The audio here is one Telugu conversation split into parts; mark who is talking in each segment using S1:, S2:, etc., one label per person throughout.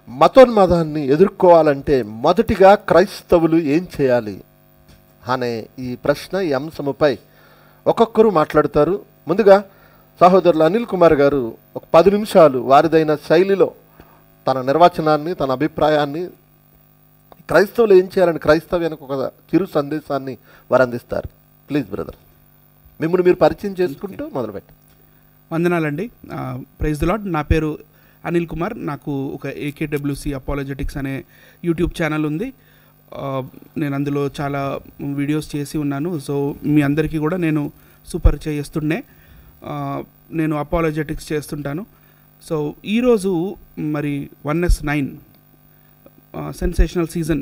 S1: మతోన్మాదాన్ని ఎదుర్కోవాలంటే మొదటిగా క్రైస్తవులు ఏం చేయాలి అనే ఈ ప్రశ్న ఈ అంశముపై ఒక్కొక్కరు మాట్లాడతారు ముందుగా సహోదరులు అనిల్ కుమార్ గారు ఒక పది నిమిషాలు వారిదైన శైలిలో తన నిర్వచనాన్ని తన అభిప్రాయాన్ని క్రైస్తవులు ఏం చేయాలని క్రైస్తవ్యానికి ఒక చిరు సందేశాన్ని వారు అందిస్తారు ప్లీజ్ బ్రదర్ మిమ్మల్ని మీరు పరిచయం చేసుకుంటూ మొదలుపెట్టి
S2: వందనాలండి ప్రైజ్ ది లాడ్ నా పేరు అనిల్ కుమార్ నాకు ఒక ఏకేడబ్ల్యూసి అపాలజెటిక్స్ అనే యూట్యూబ్ ఛానల్ ఉంది ఆ, నేను అందులో చాలా వీడియోస్ చేసి ఉన్నాను సో మీ అందరికీ కూడా నేను సూపర్ చేస్తుండే ఆ, నేను అపాలజెటిక్స్ చేస్తుంటాను సో ఈరోజు మరి one S nine sensational season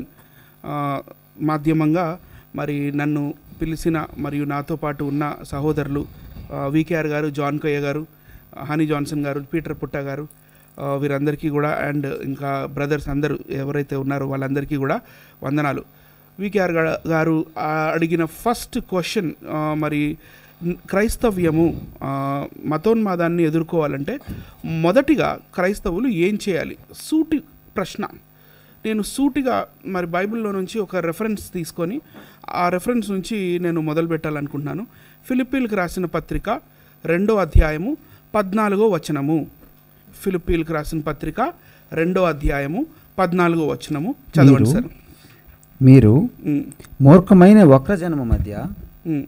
S2: మాధ్యమంగా మరి నన్ను పిలిచిన మరియు నాతో పాటు ఉన్న సహోదరులు వికేఆర్ గారు జాన్ కొయ్య గారు హనీ జాన్సన్ గారు పీటర్ పుట్ట గారు ఆ, వీరందరికీ కూడా అండ్ ఇంకా బ్రదర్స్ అందరూ ఎవరైతే ఉన్నారో వాళ్ళందరికీ కూడా వందనాలు వికేఆర్ గా- గారు ఆ, అడిగిన ఫస్ట్ క్వశ్చన్ మరి న్- క్రైస్తవ్యము ఆ, మతోన్మాదాన్ని ఎదుర్కోవాలంటే మొదటిగా క్రైస్తవులు ఏం చేయాలి సూటి ప్రశ్న నేను సూటిగా మరి బైబిల్లో నుంచి ఒక రెఫరెన్స్ తీసుకొని ఆ రెఫరెన్స్ నుంచి నేను మొదలు పెట్టాలనుకుంటున్నాను ఫిలిప్పీలకు రాసిన పత్రిక రెండో అధ్యాయము పద్నాలుగో వచనము ఫిలిప్పీలకు రాసిన పత్రిక రెండో అధ్యాయము పద్నాలుగో వచనము చదవండి
S3: మీరు-
S2: సార్
S3: మీరు
S2: ఉమ్,
S3: మూర్ఖమైన వక్రజనము మధ్య
S2: ఉమ్,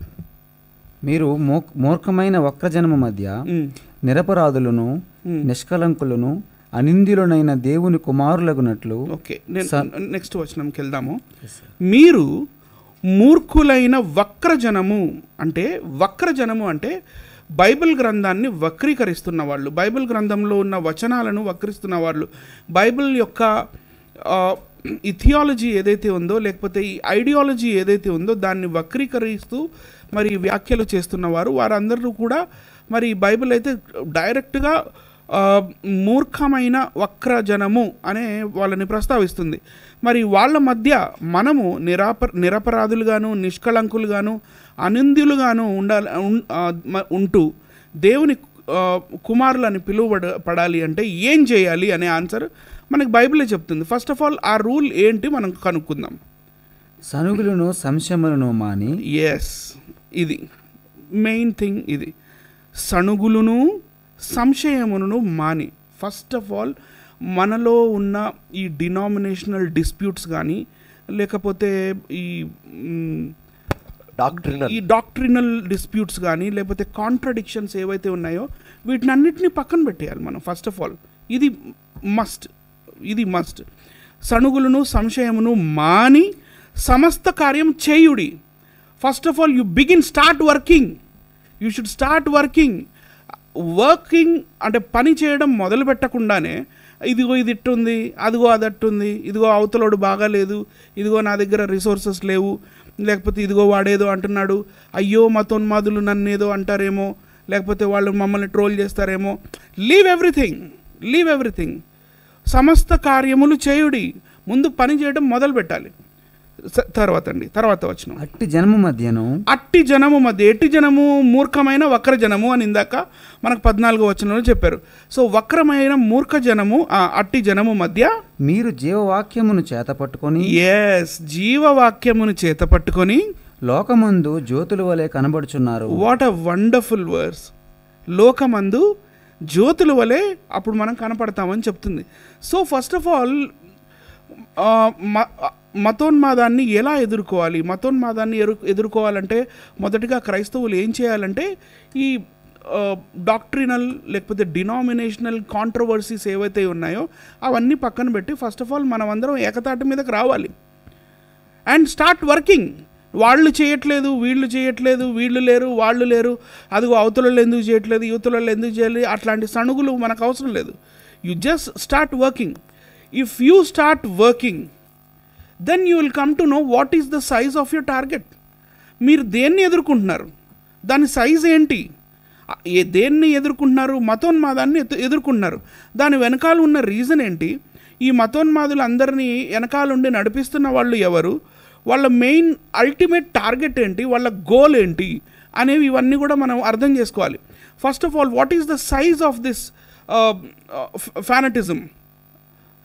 S3: మీరు మూ- మూర్ఖమైన వక్రజనము మధ్య
S2: ఉమ్,
S3: నిరపరాధులను
S2: ఉమ్.
S3: నిష్కలంకులను అనింద్యులనైన దేవుని కుమారులగునట్లు
S2: ఓకే నేను
S3: స-
S2: నెక్స్ట్ వచనంకి వెళ్దాము మీరు మూర్ఖులైన వక్రజనము అంటే వక్రజనము అంటే బైబిల్ గ్రంథాన్ని వక్రీకరిస్తున్న వాళ్ళు బైబిల్ గ్రంథంలో ఉన్న వచనాలను వక్రిస్తున్న వాళ్ళు బైబిల్ యొక్క ఈ థియాలజీ ఏదైతే ఉందో లేకపోతే ఈ ఐడియాలజీ ఏదైతే ఉందో దాన్ని వక్రీకరిస్తూ మరి వ్యాఖ్యలు చేస్తున్న వారు వారందరూ కూడా మరి ఈ బైబిల్ అయితే డైరెక్ట్గా ఆ, మూర్ఖమైన వక్రజనము అనే వాళ్ళని ప్రస్తావిస్తుంది మరి వాళ్ళ మధ్య మనము నిరాప నిరపరాధులుగాను నిష్కళంకులుగాను అనింద్యులుగాను ఉండాలి ఉన్- ఆ, మ- ఉంటూ దేవుని ఆ, కుమారులని పిలువబడ పడాలి అంటే ఏం చేయాలి అనే ఆన్సర్ మనకి బైబిలే చెప్తుంది ఫస్ట్ ఆఫ్ ఆల్ ఆ రూల్ ఏంటి మనం కనుక్కుందాం
S3: సనుగులను సంశయములను మాని
S2: ఎస్ ఇది మెయిన్ థింగ్ ఇది సణుగులును సంశయమును మాని ఫస్ట్ ఆఫ్ ఆల్ మనలో ఉన్న ఈ డినామినేషనల్ డిస్ప్యూట్స్ కానీ లేకపోతే ఈ మ్,
S1: డాక్టరినల్
S2: ఈ డాక్ట్రినల్ డిస్ప్యూట్స్ కానీ లేకపోతే కాంట్రడిక్షన్స్ ఏవైతే ఉన్నాయో వీటిని అన్నిటిని పక్కన పెట్టేయాలి మనం ఫస్ట్ ఆఫ్ ఆల్ ఇది మస్ట్ ఇది మస్ట్ సణుగులను సంశయమును మాని సమస్త కార్యం చేయుడి first of all you begin start working you should start working working అంటే పని చేయడం మొదలు పెట్టకుండానే ఇదిగో ఇది ఇట్టుంది అదిగో అది అట్టుంది ఇదిగో అవతలోడు బాగాలేదు ఇదిగో నా దగ్గర రిసోర్సెస్ లేవు లేకపోతే ఇదిగో వాడేదో అంటున్నాడు అయ్యో మతోన్మాదులు నన్ను ఏదో అంటారేమో లేకపోతే వాళ్ళు మమ్మల్ని ట్రోల్ చేస్తారేమో లీవ్ ఎవ్రీథింగ్ లీవ్ ఎవ్రీథింగ్ సమస్త కార్యములు చేయుడి ముందు పని చేయడం మొదలు పెట్టాలి స- తర్వాత అండి తర్వాత వచ్చిన
S3: అట్టి జనము మధ్యను
S2: అట్టి జనము మధ్య ఎట్టి జనము మూర్ఖమైన వక్ర జనము అని ఇందాక మనకు పద్నాలుగో వచనంలో చెప్పారు సో వక్రమైన మూర్ఖ జనము ఆ అట్టి జనము మధ్య
S3: మీరు జీవవాక్యమును చేత పట్టుకొని
S2: ఎస్ జీవవాక్యమును చేత పట్టుకొని
S3: లోకమందు జ్యోతుల వలె కనబడుచున్నారు
S2: వాట్ అ వండర్ఫుల్ వర్స్ లోకమందు జ్యోతుల వలె అప్పుడు మనం కనపడతామని చెప్తుంది సో ఫస్ట్ ఆఫ్ ఆల్ మతోన్మాదాన్ని ఎలా ఎదుర్కోవాలి మతోన్మాదాన్ని ఎరు ఎదుర్కోవాలంటే మొదటిగా క్రైస్తవులు ఏం చేయాలంటే ఈ డాక్ట్రినల్ లేకపోతే డినామినేషనల్ కాంట్రవర్సీస్ ఏవైతే ఉన్నాయో అవన్నీ పక్కన పెట్టి ఫస్ట్ ఆఫ్ ఆల్ మనం అందరం ఏకతాటి మీదకి రావాలి అండ్ స్టార్ట్ వర్కింగ్ వాళ్ళు చేయట్లేదు వీళ్ళు చేయట్లేదు వీళ్ళు లేరు వాళ్ళు లేరు అదిగో అవతలలో ఎందుకు చేయట్లేదు యువతలలో ఎందుకు చేయాలి అట్లాంటి సణుగులు మనకు అవసరం లేదు you just start working if you start working then you will come to know what is the size of your target మీరు దేన్ని ఎదుర్కొంటున్నారు దాని సైజ్ ఏంటి ఆ- ఏ దేన్ని ఎదుర్కొంటున్నారు మతోన్మాదాన్ని ఎదు- ఎదుర్కొంటున్నారు దాని వెనకాల ఉన్న రీజన్ ఏంటి ఈ మతోన్మాదులు అందరినీ వెనకాలండి నడిపిస్తున్న వాళ్ళు ఎవరు వాళ్ళ మెయిన్ అల్టిమేట్ టార్గెట్ ఏంటి వాళ్ళ గోల్ ఏంటి అనేవి ఇవన్నీ కూడా మనం అర్థం చేసుకోవాలి first of all what is the size of this fanaticism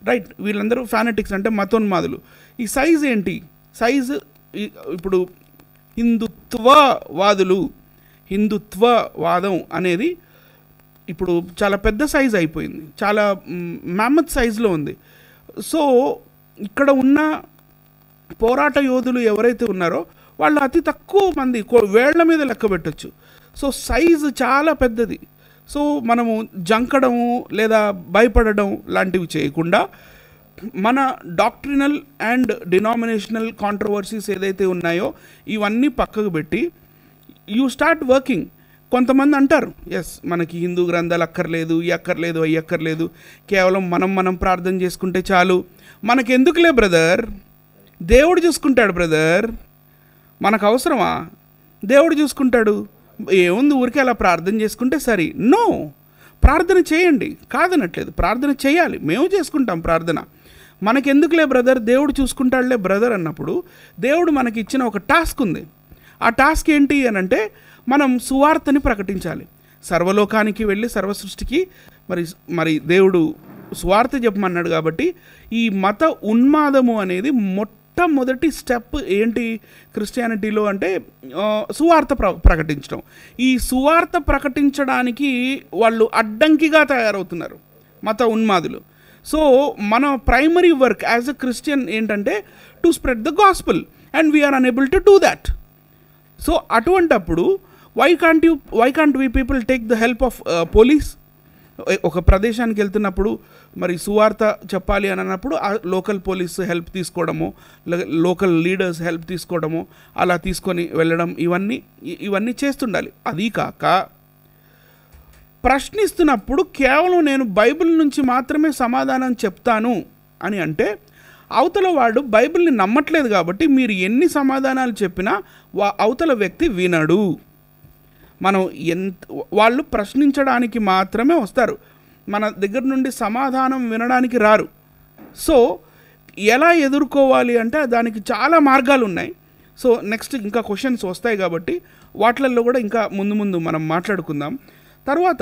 S2: right వీళ్ళందరూ ఫానటిక్స్ అంటే మతోన్మాదులు ఈ సైజ్ ఏంటి సైజ్ ఇప్పుడు హిందుత్వవాదులు హిందుత్వవాదం అనేది ఇప్పుడు చాలా పెద్ద సైజ్ అయిపోయింది చాలా మ్యామత్ సైజులో ఉంది సో ఇక్కడ ఉన్న పోరాట యోధులు ఎవరైతే ఉన్నారో వాళ్ళు అతి తక్కువ మంది కో- వేళ్ల మీద లెక్క పెట్టచ్చు సో సైజు చాలా పెద్దది సో మనము జంకడము లేదా భయపడడం లాంటివి చేయకుండా మన డాక్ట్రినల్ అండ్ డినామినేషనల్ కాంట్రవర్సీస్ ఏదైతే ఉన్నాయో ఇవన్నీ పక్కకు పెట్టి యూ స్టార్ట్ వర్కింగ్ కొంతమంది అంటారు ఎస్ మనకి హిందూ గ్రంథాలు అక్కర్లేదు ఈ అక్కర్లేదు అవి అక్కర్లేదు కేవలం మనం మనం ప్రార్థన చేసుకుంటే చాలు మనకెందుకులే బ్రదర్ దేవుడు చూసుకుంటాడు బ్రదర్ మనకు అవసరమా దేవుడు చూసుకుంటాడు ఏముంది ఊరికే అలా ప్రార్థన చేసుకుంటే సరి నో ప్రార్థన చేయండి కాదనట్లేదు ప్రార్థన చేయాలి మేము చేసుకుంటాం ప్రార్థన మనకెందుకులే బ్రదర్ దేవుడు చూసుకుంటాడులే బ్రదర్ అన్నప్పుడు దేవుడు మనకి ఇచ్చిన ఒక టాస్క్ ఉంది ఆ టాస్క్ ఏంటి అని అంటే మనం సువార్తని ప్రకటించాలి సర్వలోకానికి వెళ్ళి సర్వ సృష్టికి మరి మరి దేవుడు సువార్త చెప్పమన్నాడు కాబట్టి ఈ మత ఉన్మాదము అనేది మొట్టమొదటి స్టెప్ ఏంటి క్రిస్టియానిటీలో అంటే ఆ, సువార్త ప్ర ప్రకటించడం ఈ సువార్త ప్రకటించడానికి వాళ్ళు అడ్డంకిగా తయారవుతున్నారు మత ఉన్మాదులు సో మన primary work as a Christian ఏంటంటే to spread the gospel and we are unable to do that so అటువంటప్పుడు why can't you why can't we people take the help of police ఒక ప్రదేశానికి వెళ్తున్నప్పుడు మరి సువార్త చెప్పాలి అని అన్నప్పుడు ఆ లోకల్ పోలీస్ హెల్ప్ తీసుకోవడము లోకల్ లీడర్స్ హెల్ప్ తీసుకోవడము అలా తీసుకొని వెళ్ళడం ఇవన్నీ ఇ- ఇవన్నీ చేస్తుండాలి అది కాక ప్రశ్నిస్తున్నప్పుడు కేవలం నేను బైబిల్ నుంచి మాత్రమే సమాధానం చెప్తాను అని అంటే అవతల వాడు బైబిల్ని నమ్మట్లేదు కాబట్టి మీరు ఎన్ని సమాధానాలు చెప్పినా వా అవతల వ్యక్తి వినడు మనం ఎంత వాళ్ళు ప్రశ్నించడానికి మాత్రమే వస్తారు మన దగ్గర నుండి సమాధానం వినడానికి రారు సో ఎలా ఎదుర్కోవాలి అంటే దానికి చాలా మార్గాలు ఉన్నాయి సో నెక్స్ట్ ఇంకా క్వశ్చన్స్ వస్తాయి కాబట్టి వాటిల్లో కూడా ఇంకా ముందు ముందు మనం మాట్లాడుకుందాం తర్వాత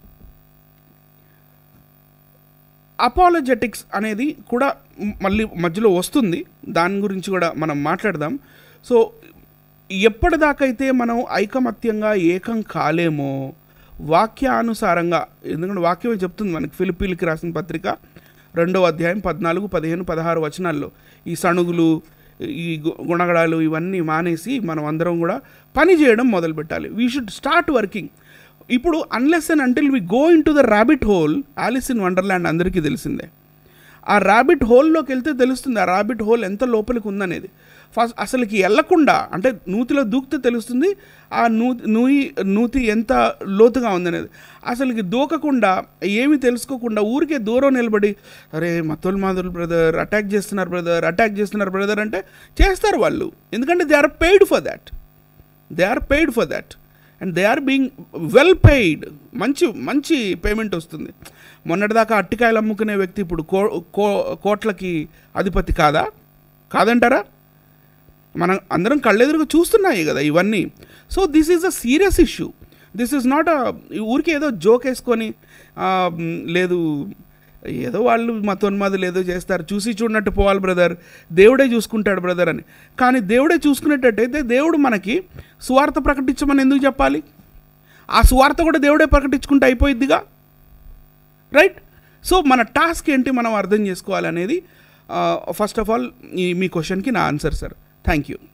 S2: అపాలజెటిక్స్ అనేది కూడా మ్- మళ్ళీ మధ్యలో వస్తుంది దాని గురించి కూడా మనం మాట్లాడదాం సో ఎప్పటిదాకైతే మనం ఐకమత్యంగా ఏకం కాలేమో వాక్యానుసారంగా ఎందుకంటే వాక్యమే చెప్తుంది మనకి ఫిలిపీలకి రాసిన పత్రిక రెండవ అధ్యాయం పద్నాలుగు పదిహేను పదహారు వచనాల్లో ఈ సణుగులు ఈ గు- గుణగడాలు ఇవన్నీ మానేసి మనం అందరం కూడా పని చేయడం మొదలుపెట్టాలి వీ షుడ్ స్టార్ట్ వర్కింగ్ ఇప్పుడు unless and until we go into the rabbit hole Alice in Wonderland అందరికీ తెలిసిందే ఆ ర్యాబిట్ హోల్లోకి వెళ్తే తెలుస్తుంది ఆ ర్యాబిట్ హోల్ ఎంత లోపలికి ఉందనేది ఫస్ట్ అసలుకి వెళ్ళకుండా అంటే నూతిలో దూకితే తెలుస్తుంది ఆ నూ నూయి నూతి ఎంత లోతుగా ఉందనేది అసలుకి దూకకుండా ఏమీ తెలుసుకోకుండా ఊరికే దూరం నిలబడి అరే మతోల్ మాధుల్ బ్రదర్ అటాక్ చేస్తున్నారు బ్రదర్ అటాక్ చేస్తున్నారు బ్రదర్ అంటే చేస్తారు వాళ్ళు ఎందుకంటే they are paid for that they are paid for that and they are being well paid మంచి మంచి పేమెంట్ వస్తుంది మొన్నటిదాకా అట్టికాయలు అమ్ముకునే వ్యక్తి ఇప్పుడు కో కో- కోట్లకి అధిపతి కాదా కాదంటారా మనం అందరం కళ్ళెదురుగా చూస్తున్నాయి కదా ఇవన్నీ so this is a serious issue this is not a ఊరికే ఏదో జోక్ వేసుకొని ఆ, మ్, లేదు ఏదో వాళ్ళు మతోన్మాదులు ఏదో చేస్తారు చూసి చూడనట్టు పోవాలి బ్రదర్ దేవుడే చూసుకుంటాడు బ్రదర్ అని కానీ దేవుడే చూసుకునేటట్టయితే దేవుడు మనకి సువార్త ప్రకటించమని ఎందుకు చెప్పాలి ఆ సువార్త కూడా దేవుడే ప్రకటించుకుంటే అయిపోయిద్దిగా రైట్ సో మన టాస్క్ ఏంటి మనం అర్థం చేసుకోవాలి అనేది ఫస్ట్ ఆఫ్ ఆల్ ఈ మీ క్వశ్చన్కి నా ఆన్సర్ సార్ థ్యాంక్ యూ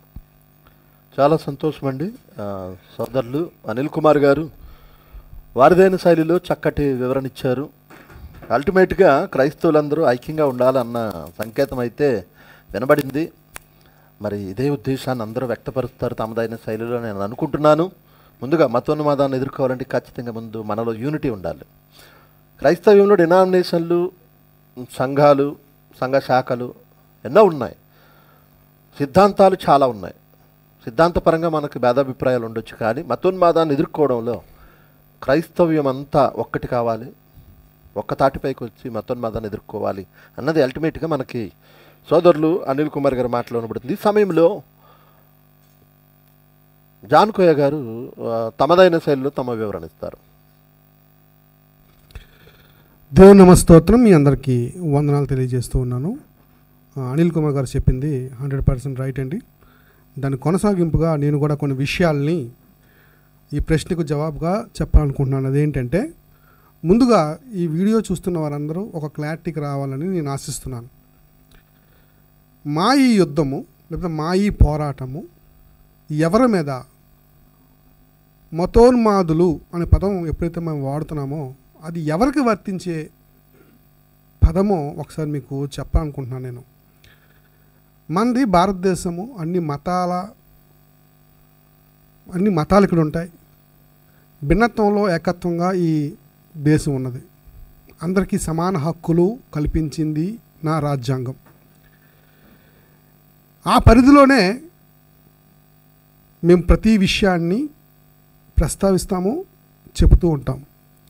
S1: చాలా సంతోషం అండి ఆ, సోదరులు అనిల్ కుమార్ గారు వారిదైన శైలిలో చక్కటి వివరణ ఇచ్చారు అల్టిమేట్గా క్రైస్తవులందరూ ఐక్యంగా ఉండాలన్న సంకేతం అయితే వినబడింది మరి ఇదే ఉద్దేశాన్ని అందరూ వ్యక్తపరుస్తారు తమదైన శైలిలో నేను అనుకుంటున్నాను ముందుగా మతోన్మాదాన్ని ఎదుర్కోవాలంటే ఖచ్చితంగా ముందు మనలో యూనిటీ ఉండాలి క్రైస్తవ్యంలో డినామినేషన్లు సంఘాలు సంఘ శాఖలు ఎన్నో ఉన్నాయి సిద్ధాంతాలు చాలా ఉన్నాయి సిద్ధాంతపరంగా మనకు భేదాభిప్రాయాలు ఉండొచ్చు కానీ మతోన్మాదాన్ని ఎదుర్కోవడంలో క్రైస్తవ్యం అంతా ఒక్కటి కావాలి ఒక్క తాటిపైకి వచ్చి మతోన్మాదాన్ని ఎదుర్కోవాలి అన్నది అల్టిమేట్గా మనకి సోదరులు అనిల్ కుమార్ గారు మాటలో ఉండబడుతుంది ఈ సమయంలో జాన్ కోయ గారు ఆ, తమదైన శైలిలో తమ వివరణ ఇస్తారు
S4: దేవుని నమస్తోత్రం మీ అందరికీ వందనాలు తెలియజేస్తూ ఉన్నాను ఆ, అనిల్ కుమార్ గారు చెప్పింది హండ్రెడ్ పర్సెంట్ రైట్ అండి దాని కొనసాగింపుగా నేను కూడా కొన్ని విషయాల్ని ఈ ప్రశ్నకు జవాబుగా చెప్పాలనుకుంటున్నాను అదేంటంటే ముందుగా ఈ వీడియో చూస్తున్న వారందరూ ఒక క్లారిటీకి రావాలని నేను ఆశిస్తున్నాను మా ఈ యుద్ధము లేకపోతే మా ఈ పోరాటము ఎవరి మీద మతోన్మాదులు అనే పదం ఎప్పుడైతే మనం వాడుతున్నామో అది ఎవరికి వర్తించే పదమో ఒకసారి మీకు చెప్పాలనుకుంటున్నాను నేను మనది భారతదేశము అన్ని మతాల అన్ని మతాలు ఇక్కడ ఉంటాయి భిన్నత్వంలో ఏకత్వంగా ఈ దేశం ఉన్నది అందరికీ సమాన హక్కులు కల్పించింది నా రాజ్యాంగం ఆ పరిధిలోనే మేము ప్రతి విషయాన్ని ప్రస్తావిస్తాము చెబుతూ ఉంటాం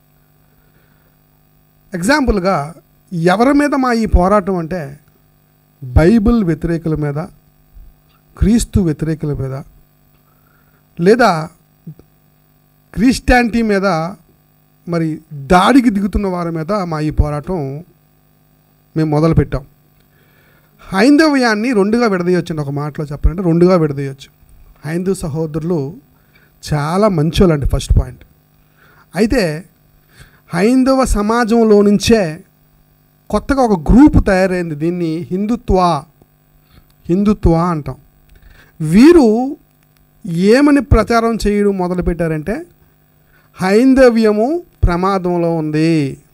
S4: ఎగ్జాంపుల్గా ఎవరి మీద మా ఈ పోరాటం అంటే బైబిల్ వ్యతిరేకుల మీద క్రీస్తు వ్యతిరేకుల మీద లేదా క్రిస్టియానిటీ మీద మరి దాడికి దిగుతున్న వారి మీద మా ఈ పోరాటం మేము మొదలుపెట్టాం హైందవ్యాన్ని రెండుగా విడదీయొచ్చు అండి ఒక మాటలో చెప్పాలంటే రెండుగా విడదీయొచ్చు హైందవ సహోదరులు చాలా మంచోళ్ళండి ఫస్ట్ పాయింట్ అయితే హైందవ సమాజంలో నుంచే కొత్తగా ఒక గ్రూప్ తయారైంది దీన్ని హిందుత్వ హిందుత్వ అంటాం వీరు ఏమని ప్రచారం చేయడం మొదలుపెట్టారంటే హైందవ్యము ప్రమాదంలో ఉంది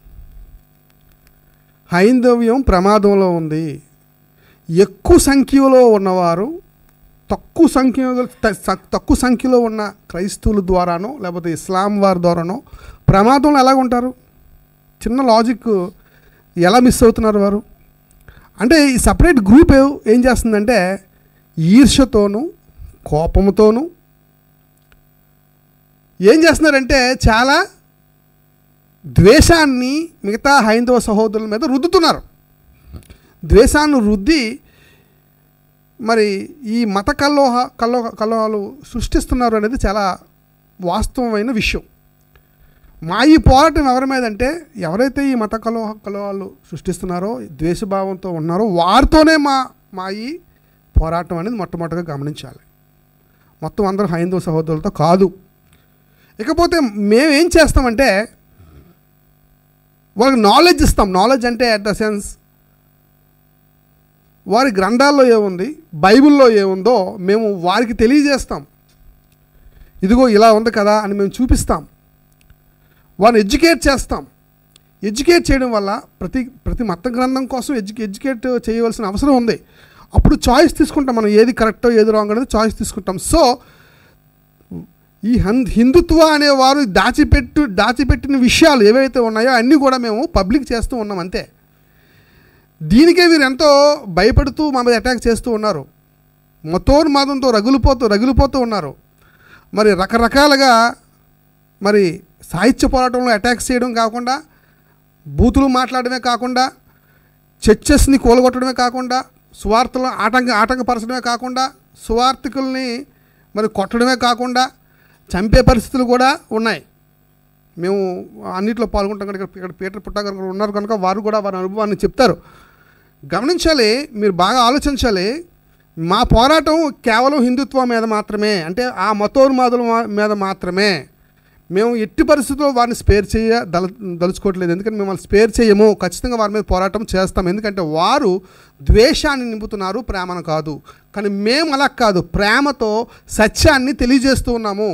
S4: హైందవ్యం ప్రమాదంలో ఉంది ఎక్కువ సంఖ్యలో ఉన్నవారు తక్కువ సంఖ్య త- స- తక్కువ సంఖ్యలో ఉన్న క్రైస్తవుల ద్వారానో లేకపోతే ఇస్లాం వారి ద్వారానో ప్రమాదంలో ఎలాగ ఉంటారు చిన్న లాజిక్ ఎలా మిస్ అవుతున్నారు వారు అంటే ఈ సపరేట్ గ్రూప్ ఏ- ఏం చేస్తుందంటే ఈర్ష్యతోనూ కోపంతోనూ ఏం చేస్తున్నారంటే చాలా ద్వేషాన్ని మిగతా హైందవ సహోదరుల మీద రుద్దుతున్నారు ద్వేషాన్ని రుద్ది మరి ఈ మత కల్లోహ కల్లో కల్లోహాలు సృష్టిస్తున్నారు అనేది చాలా వాస్తవమైన విషయం మా ఈ పోరాటం ఎవరి మీద అంటే ఎవరైతే ఈ మత కలోహ కలోహాలు సృష్టిస్తున్నారో ద్వేషభావంతో ఉన్నారో వారితోనే మా మా ఈ పోరాటం అనేది మొట్టమొదటిగా గమనించాలి మొత్తం అందరూ హైందవ సహోదరులతో కాదు ఇకపోతే మేము ఏం చేస్తామంటే వాళ్ళకి నాలెడ్జ్ ఇస్తాం నాలెడ్జ్ అంటే అట్ ద సెన్స్ వారి గ్రంథాల్లో ఏముంది బైబిల్లో ఏముందో మేము వారికి తెలియజేస్తాం ఇదిగో ఇలా ఉంది కదా అని మేము చూపిస్తాం వారిని ఎడ్యుకేట్ చేస్తాం ఎడ్యుకేట్ చేయడం వల్ల ప్రతి ప్రతి మత గ్రంథం కోసం ఎడ్యు ఎడ్యుకేట్ చేయవలసిన అవసరం ఉంది అప్పుడు చాయిస్ తీసుకుంటాం మనం ఏది కరెక్టో ఏది రాంగ్ అనేది చాయిస్ తీసుకుంటాం సో ఈ హన్ హిందుత్వ అనేవారు దాచిపెట్టు దాచిపెట్టిన విషయాలు ఏవైతే ఉన్నాయో అన్నీ కూడా మేము పబ్లిక్ చేస్తూ ఉన్నాం అంతే దీనికే వీరు ఎంతో భయపడుతూ మా మీద అటాక్ చేస్తూ ఉన్నారు మతోన్మాదంతో రగులిపోతూ రగిలిపోతూ ఉన్నారు మరి రకరకాలుగా మరి సాహిత్య పోరాటంలో అటాక్స్ చేయడం కాకుండా బూతులు మాట్లాడమే కాకుండా చర్చెస్ని కూలగొట్టడమే కాకుండా సువార్తలను ఆటంక ఆటంకపరచడమే కాకుండా సువార్థికుల్ని మరి కొట్టడమే కాకుండా చంపే పరిస్థితులు కూడా ఉన్నాయి మేము అన్నిట్లో పాల్గొంటాం కనుక ఇక్కడ పీటర్ పుట్టా గారు కూడా ఉన్నారు కనుక వారు కూడా వారి అనుభవాన్ని చెప్తారు గమనించాలి మీరు బాగా ఆలోచించాలి మా పోరాటం కేవలం హిందుత్వం మీద మాత్రమే అంటే ఆ మతోన్మాదుల మా- మీద మాత్రమే మేము ఎట్టి పరిస్థితుల్లో వారిని స్పేర్ చేయ దల దలుచుకోవట్లేదు ఎందుకంటే మేము వాళ్ళు స్పేర్ చేయము ఖచ్చితంగా వారి మీద పోరాటం చేస్తాం ఎందుకంటే వారు ద్వేషాన్ని నింపుతున్నారు ప్రేమను కాదు కానీ మేము అలా కాదు ప్రేమతో సత్యాన్ని తెలియజేస్తూ ఉన్నాము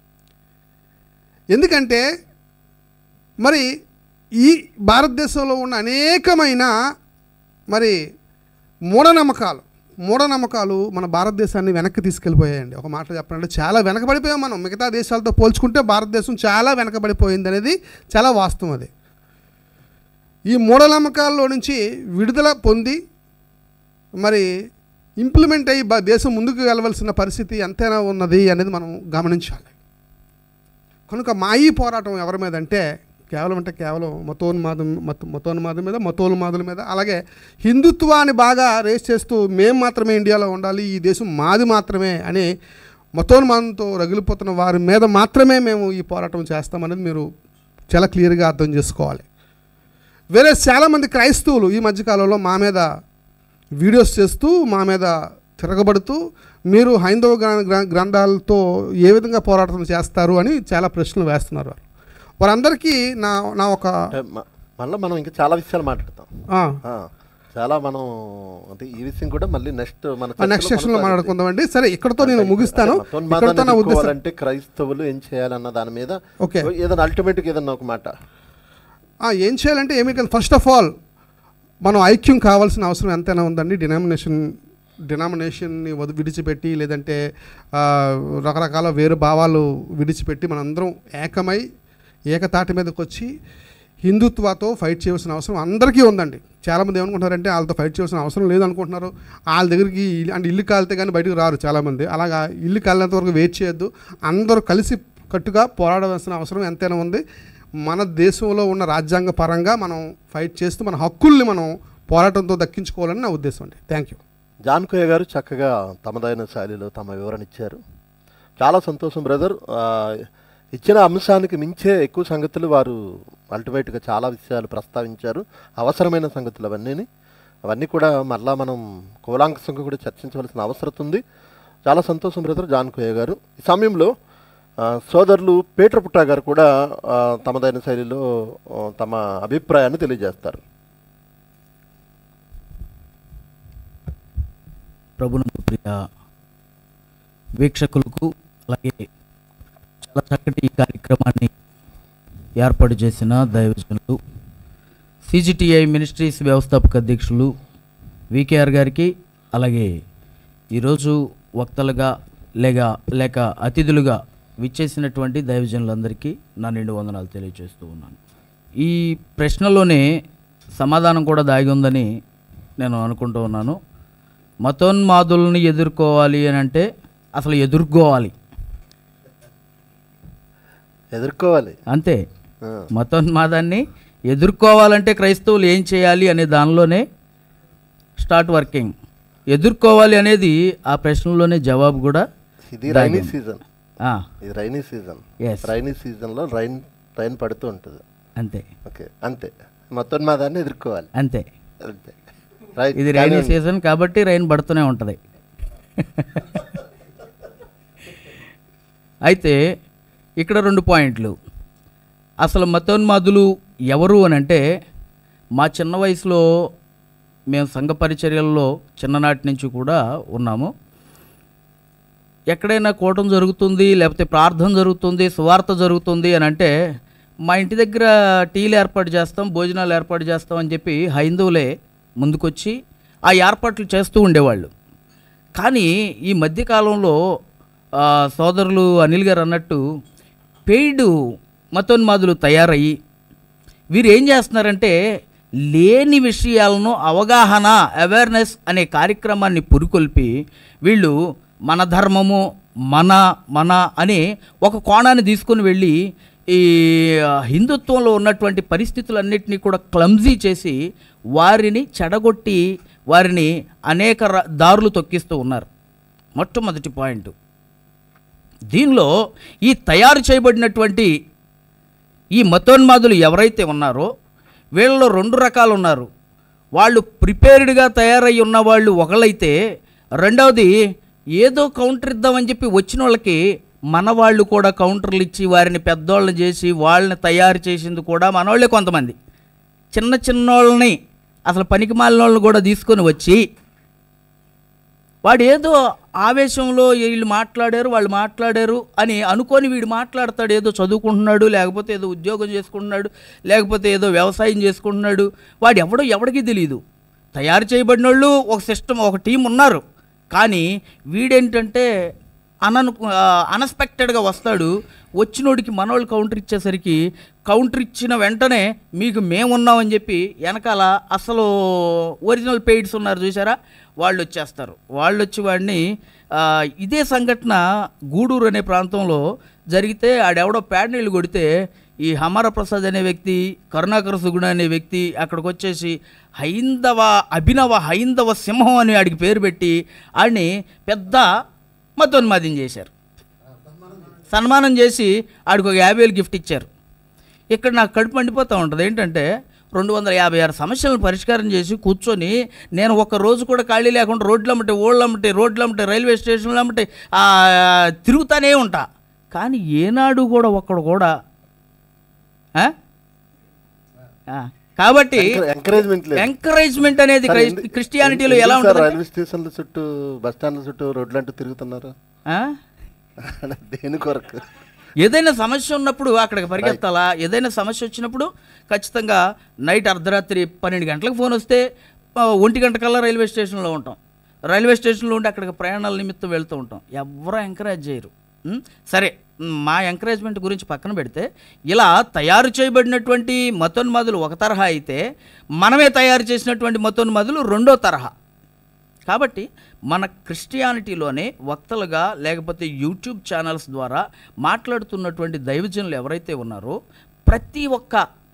S4: ఎందుకంటే మరి ఈ భారతదేశంలో ఉన్న అనేకమైన మరి మూఢనమ్మకాలు మూఢనమ్మకాలు మన భారతదేశాన్ని వెనక్కి తీసుకెళ్ళిపోయాయండి ఒక మాట చెప్పాలంటే చాలా వెనకబడిపోయాం మనం మిగతా దేశాలతో పోల్చుకుంటే భారతదేశం చాలా వెనకబడిపోయింది అనేది చాలా వాస్తవం అది ఈ మూఢనమ్మకాల్లో నుంచి విడుదల పొంది మరి ఇంప్లిమెంట్ అయ్యి బ- దేశం ముందుకు వెళ్ళవలసిన పరిస్థితి ఎంతైనా ఉన్నది అనేది మనం గమనించాలి కనుక మా ఈ పోరాటం ఎవరి మీద అంటే కేవలం అంటే కేవలం మతోన్మాదం మత మతోన్మాదం మీద మతోన్మాదుల మీద అలాగే హిందుత్వాన్ని బాగా రేస్ చేస్తూ మేము మాత్రమే ఇండియాలో ఉండాలి ఈ దేశం మాది మాత్రమే అని మతోన్మాదంతో రగిలిపోతున్న వారి మీద మాత్రమే మేము ఈ పోరాటం చేస్తామనేది మీరు చాలా క్లియర్గా అర్థం చేసుకోవాలి వేరే చాలామంది క్రైస్తవులు ఈ మధ్యకాలంలో మా మీద వీడియోస్ చేస్తూ మా మీద తిరగబడుతూ మీరు హైందవ గ్ర- గ్ర- గ్రంథాలతో ఏ విధంగా పోరాటం చేస్తారు అని చాలా ప్రశ్నలు వేస్తున్నారు వారు వారందరికీ నా నా ఒక
S1: అంటే మ- మళ్ళీ మనం ఇంకా చాలా విషయాలు మాట్లాడతాం
S4: ఆ,
S1: ఆ, చాలా మనం అంటే ఈ విషయం కూడా మళ్ళీ నెక్స్ట్ మన
S4: ఆ నెక్స్ట్ సెషన్లో మాట్లాడుకుందామండి సరే ఇక్కడతో నేను ముగిస్తాను ఇక్కడతో నా ఉద్దేశం
S1: అంటే క్రైస్తవులు ఏం చేయాలన్న దాని మీద
S4: ఓకే
S1: ఏదైనా అల్టిమేట్గా ఏదన్నా ఒక మాట
S4: ఆ, ఏం చేయాలంటే ఏమీ కాదు ఫస్ట్ ఆఫ్ ఆల్ మనం ఐక్యం కావాల్సిన అవసరం ఎంతైనా ఉందండి డినామినేషన్ డినామినేషన్ని వది విడిచిపెట్టి లేదంటే ఆ, రకరకాల వేరు భావాలు విడిచిపెట్టి మనందరం ఏకమై ఏకతాటి మీదకి వచ్చి హిందుత్వతో ఫైట్ చేయవలసిన అవసరం అందరికీ ఉందండి చాలామంది ఏమనుకుంటారంటే వాళ్ళతో ఫైట్ చేయవలసిన అవసరం లేదనుకుంటున్నారు వాళ్ళ దగ్గరికి ఇల్లు- అంటే ఇల్లు కాలితే కానీ బయటకు రారు చాలామంది అలాగా ఇల్లు కాలినంత వరకు వెయిట్ చేయొద్దు అందరూ కలిసి కట్టుగా పోరాడవలసిన అవసరం ఎంతైనా ఉంది మన దేశంలో ఉన్న రాజ్యాంగ పరంగా మనం ఫైట్ చేస్తూ మన హక్కుల్ని మనం పోరాటంతో దక్కించుకోవాలని నా ఉద్దేశం అండి థ్యాంక్ యూ
S1: జాన్కోయ్య గారు చక్కగా తమదైన శైలిలో తమ వివరణ ఇచ్చారు చాలా సంతోషం బ్రదర్ ఆ, ఇచ్చిన అంశానికి మించే ఎక్కువ సంగతులు వారు అల్టిమేట్గా చాలా విషయాలు ప్రస్తావించారు అవసరమైన సంగతులు అవన్నీని అవన్నీ కూడా మళ్ళా మనం కూలాంకసంగా కూడా చర్చించవలసిన అవసరం ఉంది చాలా సంతోషం బ్రదర్ జాన్కోయ్య గారు ఈ సమయంలో ఆ, సోదరులు పీటర్ పుట్టా గారు కూడా ఆ, తమదైన శైలిలో ఆ, తమ అభిప్రాయాన్ని తెలియజేస్తారు
S5: ప్రభునందు ప్రియ వీక్షకులకు అలాగే చాలా చక్కటి ఈ కార్యక్రమాన్ని ఏర్పాటు చేసిన దైవజనులు సిజిటిఐ మినిస్ట్రీస్ వ్యవస్థాపక అధ్యక్షులు వికేఆర్ గారికి అలాగే ఈరోజు వక్తలుగా లేక లేక అతిథులుగా విచ్చేసినటువంటి దైవజనులందరికీ నా నిండు వందనాలు తెలియజేస్తూ ఉన్నాను ఈ ప్రశ్నలోనే సమాధానం కూడా దాగి ఉందని నేను అనుకుంటూ ఉన్నాను మతోన్మాదుల్ని ఎదుర్కోవాలి అని అంటే అసలు ఎదుర్కోవాలి
S1: ఎదుర్కోవాలి
S5: అంతే
S1: ఆ.
S5: మతోన్మాదాన్ని ఎదుర్కోవాలంటే క్రైస్తవులు ఏం చేయాలి అనే దానిలోనే స్టార్ట్ వర్కింగ్ ఎదుర్కోవాలి అనేది ఆ ప్రశ్నలోనే జవాబు కూడా
S1: ఇది రైనీ సీజన్
S5: ఆ,
S1: ఇది రైనీ సీజన్
S5: Yes.
S1: రైనీ సీజన్లో రైన్ రైన్ పడుతూ ఉంటుంది
S5: అంతే
S1: ఓకే అంతే మొత్తం మా దాన్ని ఎదుర్కోవాలి
S5: అంతే
S1: అంతే రైట్
S5: ఇది రైనీ సీజన్ కాబట్టి రైన్ పడుతూనే ఉంటుంది అయితే ఇక్కడ రెండు పాయింట్లు అసలు మతోన్మాదులు ఎవరు అని అంటే మా చిన్న వయసులో మేము సంఘ పరిచర్యల్లో చిన్ననాటి నుంచి కూడా ఉన్నాము ఎక్కడైనా కూటం జరుగుతుంది లేకపోతే ప్రార్థన జరుగుతుంది సువార్త జరుగుతుంది అని అంటే మా ఇంటి దగ్గర టీలు ఏర్పాటు చేస్తాం భోజనాలు ఏర్పాటు చేస్తాం అని చెప్పి హైందవులే ముందుకొచ్చి ఆ ఏర్పాట్లు చేస్తూ ఉండేవాళ్ళు కానీ ఈ మధ్యకాలంలో ఆ, సోదరులు అనిల్ గారు అన్నట్టు పెయిడ్ మతోన్మాదులు తయారయ్యి వీరు ఏం చేస్తున్నారంటే లేని విషయాలను అవగాహన అవేర్నెస్ అనే కార్యక్రమాన్ని పురికొల్పి వీళ్ళు మన ధర్మము మన మన అనే ఒక కోణాన్ని తీసుకొని వెళ్ళి ఈ ఆ, హిందుత్వంలో ఉన్నటువంటి పరిస్థితులన్నింటినీ కూడా క్లమ్జీ చేసి వారిని చెడగొట్టి వారిని అనేక ర- దారులు తొక్కిస్తూ ఉన్నారు మొట్టమొదటి పాయింట్ దీనిలో ఈ తయారు చేయబడినటువంటి ఈ మతోన్మాదులు ఎవరైతే ఉన్నారో వీళ్ళలో రెండు రకాలు ఉన్నారు వాళ్ళు ప్రిపేర్డ్గా తయారై ఉన్న వాళ్ళు ఒకళ్ళైతే రెండవది ఏదో కౌంటర్ ఇద్దామని చెప్పి వచ్చిన వాళ్ళకి మన వాళ్ళు కూడా కౌంటర్లు ఇచ్చి వారిని పెద్దోళ్ళని చేసి వాళ్ళని తయారు చేసింది కూడా మనోళ్ళే కొంతమంది చిన్న చిన్నోళ్ళని అసలు పనికి మాలిన వాళ్ళని కూడా తీసుకొని వచ్చి వాడు ఏదో ఆవేశంలో వీళ్ళు మాట్లాడారు వాళ్ళు మాట్లాడారు అని అనుకొని వీడు మాట్లాడతాడు ఏదో చదువుకుంటున్నాడు లేకపోతే ఏదో ఉద్యోగం చేసుకుంటున్నాడు లేకపోతే ఏదో వ్యవసాయం చేసుకుంటున్నాడు వాడు ఎవడో ఎవడికి తెలియదు తయారు చేయబడిన వాళ్ళు ఒక సిస్టమ్ ఒక టీం ఉన్నారు కానీ వీడేంటంటే అనను అన్ఎక్స్పెక్టెడ్గా వస్తాడు వచ్చినోడికి మనోళ్ళు కౌంటర్ ఇచ్చేసరికి కౌంటర్ ఇచ్చిన వెంటనే మీకు మేమున్నామని చెప్పి వెనకాల అసలు ఒరిజినల్ పెయిడ్స్ ఉన్నారు చూసారా వాళ్ళు వచ్చేస్తారు వాళ్ళు వచ్చి వాడిని ఆ, ఇదే సంఘటన గూడూరు అనే ప్రాంతంలో జరిగితే ఆడెవడో పేడ నీళ్ళు కొడితే ఈ హమర ప్రసాద్ అనే వ్యక్తి కరుణాకర సుగుణ అనే వ్యక్తి అక్కడికి వచ్చేసి హైందవ అభినవ హైందవ సింహం అని ఆడికి పేరు పెట్టి ఆడిని పెద్ద మతోన్మాదం చేశారు సన్మానం చేసి ఆడికి ఒక యాభై వేలు గిఫ్ట్ ఇచ్చారు ఇక్కడ నాకు కడుపు మండిపోతూ ఉంటుంది ఏంటంటే రెండు వందల యాభై ఆరు సమస్యలను పరిష్కారం చేసి కూర్చొని నేను ఒక రోజు కూడా ఖాళీ లేకుండా రోడ్లు అమ్మటే ఓళ్ళు అమ్మటే రోడ్లు అమ్మటే రైల్వే స్టేషన్లు అమ్మటే ఆ, తిరుగుతానే ఉంటా కానీ ఏనాడు కూడా ఒక్కడు కూడా ఆ? ఆ, కాబట్టి
S1: ఎంకరేజ్మెంట్ లేదు
S5: ఎంకరేజ్మెంట్ అనేది
S1: సార్,
S5: క్రైస్-
S1: ఎందు-
S5: క్రిస్టియానిటీలో
S1: ఎందుకు
S5: ఎలా
S1: సార్
S5: ఉంటుంది
S1: రైల్వే స్టేషన్ల చుట్టూ బస్ స్టాండ్ల చుట్టూ రోడ్లు అంటూ తిరుగుతున్నారు దేని కొరకు
S5: ఏదైనా సమస్య ఉన్నప్పుడు అక్కడికి పరిగెత్తాలా ఏదైనా సమస్య వచ్చినప్పుడు ఖచ్చితంగా నైట్ అర్ధరాత్రి పన్నెండు గంటలకు ఫోన్ వస్తే ఆ, ఒంటి గంట కల్లా రైల్వే స్టేషన్లో ఉంటాం రైల్వే స్టేషన్లో ఉండి అక్కడికి ప్రయాణాల నిమిత్తం వెళ్తూ ఉంటాం ఎవరు ఎంకరేజ్ చేయరు ఉం? సరే ఉం, మా ఎంకరేజ్మెంట్ గురించి పక్కన పెడితే ఇలా తయారు చేయబడినటువంటి మతోన్మాదులు ఒక తరహా అయితే మనమే తయారు చేసినటువంటి మతోన్మాదులు రెండో తరహా కాబట్టి మన క్రిస్టియానిటీలోనే వక్తలుగా లేకపోతే యూట్యూబ్ ఛానల్స్ ద్వారా మాట్లాడుతున్నటువంటి దైవజనులు ఎవరైతే ఉన్నారో ప్రతి ఒక్క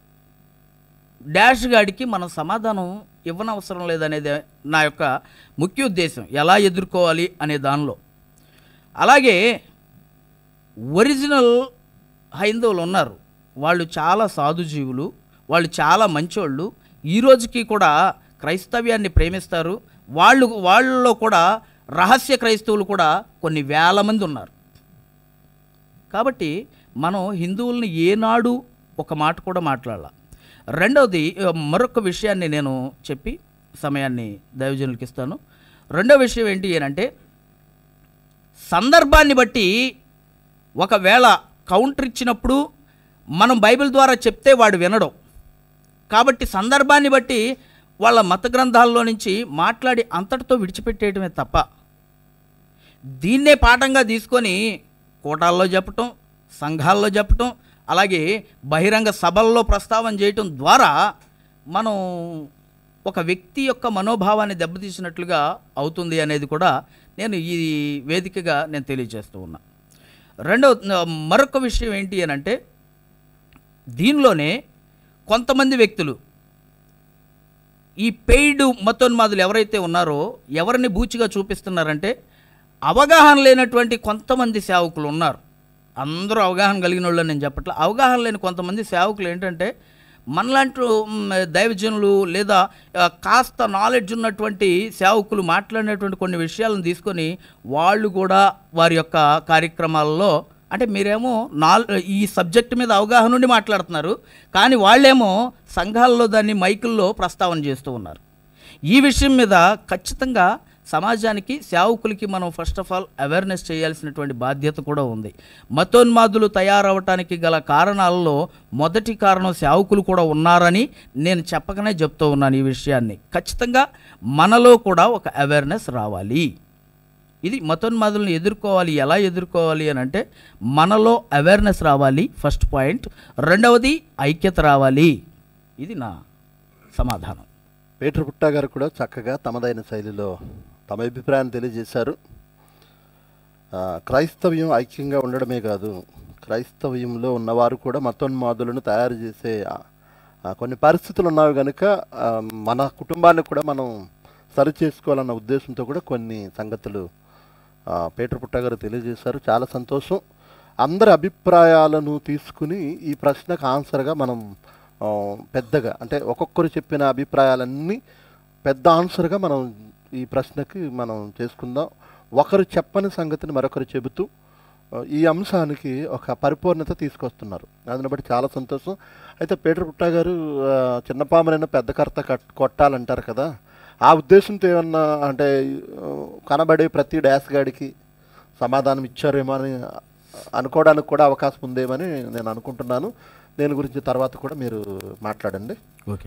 S5: డాష్ గాడికి మనం సమాధానం ఇవ్వనవసరం లేదనేది నా యొక్క ముఖ్య ఉద్దేశం ఎలా ఎదుర్కోవాలి అనే దానిలో అలాగే ఒరిజినల్ హైందవులు ఉన్నారు వాళ్ళు చాలా సాధుజీవులు వాళ్ళు చాలా మంచోళ్ళు ఈ రోజుకి కూడా క్రైస్తవ్యాన్ని ప్రేమిస్తారు వాళ్ళు వాళ్ళలో కూడా రహస్య క్రైస్తవులు కూడా కొన్ని వేల మంది ఉన్నారు కాబట్టి మనం హిందువుల్ని ఏనాడు ఒక మాట కూడా మాట్లాడాల రెండవది ఆ, మరొక విషయాన్ని నేను చెప్పి సమయాన్ని దైవజనులకి ఇస్తాను రెండో విషయం ఏంటి అంటే సందర్భాన్ని బట్టి ఒకవేళ కౌంటర్ ఇచ్చినప్పుడు మనం బైబిల్ ద్వారా చెప్తే వాడు వినడం కాబట్టి సందర్భాన్ని బట్టి వాళ్ళ మత గ్రంథాల్లో నుంచి మాట్లాడి అంతటితో విడిచిపెట్టేయటమే తప్ప దీన్నే పాఠంగా తీసుకొని కోటాల్లో చెప్పటం సంఘాల్లో చెప్పటం అలాగే బహిరంగ సభల్లో ప్రస్తావన చేయటం ద్వారా మనం ఒక వ్యక్తి యొక్క మనోభావాన్ని దెబ్బతీసినట్లుగా అవుతుంది అనేది కూడా నేను ఈ వేదికగా నేను తెలియజేస్తూ ఉన్నా రెండవ మరొక విషయం ఏంటి అని అంటే దీనిలోనే కొంతమంది వ్యక్తులు ఈ పెయిడ్ మతోన్మాదులు ఎవరైతే ఉన్నారో ఎవరిని బూచిగా చూపిస్తున్నారంటే అవగాహన లేనటువంటి కొంతమంది సేవకులు ఉన్నారు అందరూ అవగాహన కలిగిన వాళ్ళు నేను చెప్పట్లే అవగాహన లేని కొంతమంది సేవకులు ఏంటంటే మనలాంటి మ్, దైవజనులు లేదా ఆ, కాస్త నాలెడ్జ్ ఉన్నటువంటి సేవకులు మాట్లాడినటువంటి కొన్ని విషయాలను తీసుకొని వాళ్ళు కూడా వారి యొక్క కార్యక్రమాల్లో అంటే మీరేమో నాల్ ఈ సబ్జెక్ట్ మీద అవగాహన నుండి మాట్లాడుతున్నారు కానీ వాళ్ళేమో సంఘాల్లో దాన్ని మైకుల్లో ప్రస్తావన చేస్తూ ఉన్నారు ఈ విషయం మీద ఖచ్చితంగా సమాజానికి సేవకులకి మనం ఫస్ట్ ఆఫ్ ఆల్ అవేర్నెస్ చేయాల్సినటువంటి బాధ్యత కూడా ఉంది మతోన్మాదులు తయారవటానికి గల కారణాలలో మొదటి కారణం సేవకులు కూడా ఉన్నారని నేను చెప్పకనే చెప్తూ ఉన్నాను ఈ విషయాన్ని ఖచ్చితంగా మనలో కూడా ఒక అవేర్నెస్ రావాలి ఇది మతోన్మాదులను ఎదుర్కోవాలి ఎలా ఎదుర్కోవాలి అని అంటే మనలో అవేర్నెస్ రావాలి ఫస్ట్ పాయింట్ రెండవది ఐక్యత రావాలి ఇది నా సమాధానం
S1: పీటర్ పుట్టా గారు కూడా చక్కగా తమదైన శైలిలో తమ అభిప్రాయాన్ని తెలియజేశారు ఆ, క్రైస్తవ్యం ఐక్యంగా ఉండడమే కాదు క్రైస్తవ్యంలో ఉన్నవారు కూడా మతోన్మాదులను తయారు చేసే ఆ, ఆ, కొన్ని పరిస్థితులు ఉన్నవి కనుక ఆ, మన కుటుంబాన్ని కూడా మనం సరి చేసుకోవాలన్న ఉద్దేశంతో కూడా కొన్ని సంగతులు ఆ, పీటర్ పుట్టా గారు తెలియజేశారు చాలా సంతోషం అందరి అభిప్రాయాలను తీసుకుని ఈ ప్రశ్నకు ఆన్సర్గా మనం ఆ, పెద్దగా అంటే ఒక్కొక్కరు చెప్పిన అభిప్రాయాలన్నీ పెద్ద ఆన్సర్గా మనం ఈ ప్రశ్నకి మనం చేసుకుందాం ఒకరు చెప్పని సంగతిని మరొకరు చెబుతూ ఆ, ఈ అంశానికి ఒక పరిపూర్ణత తీసుకొస్తున్నారు దాన్ని బట్టి చాలా సంతోషం అయితే పీటర్ పుట్టా గారు ఆ, చిన్న పామునైనా పెద్ద కర్త కట్ కొట్టాలంటారు కదా ఆ ఉద్దేశంతో ఏమన్నా అంటే ఆ, కనబడే ప్రతి డ్యాస్ గాడికి సమాధానం ఇచ్చారేమో అని అనుకోవడానికి కూడా అవకాశం ఉందేమని నేను అనుకుంటున్నాను దేని గురించి తర్వాత కూడా మీరు మాట్లాడండి
S5: ఓకే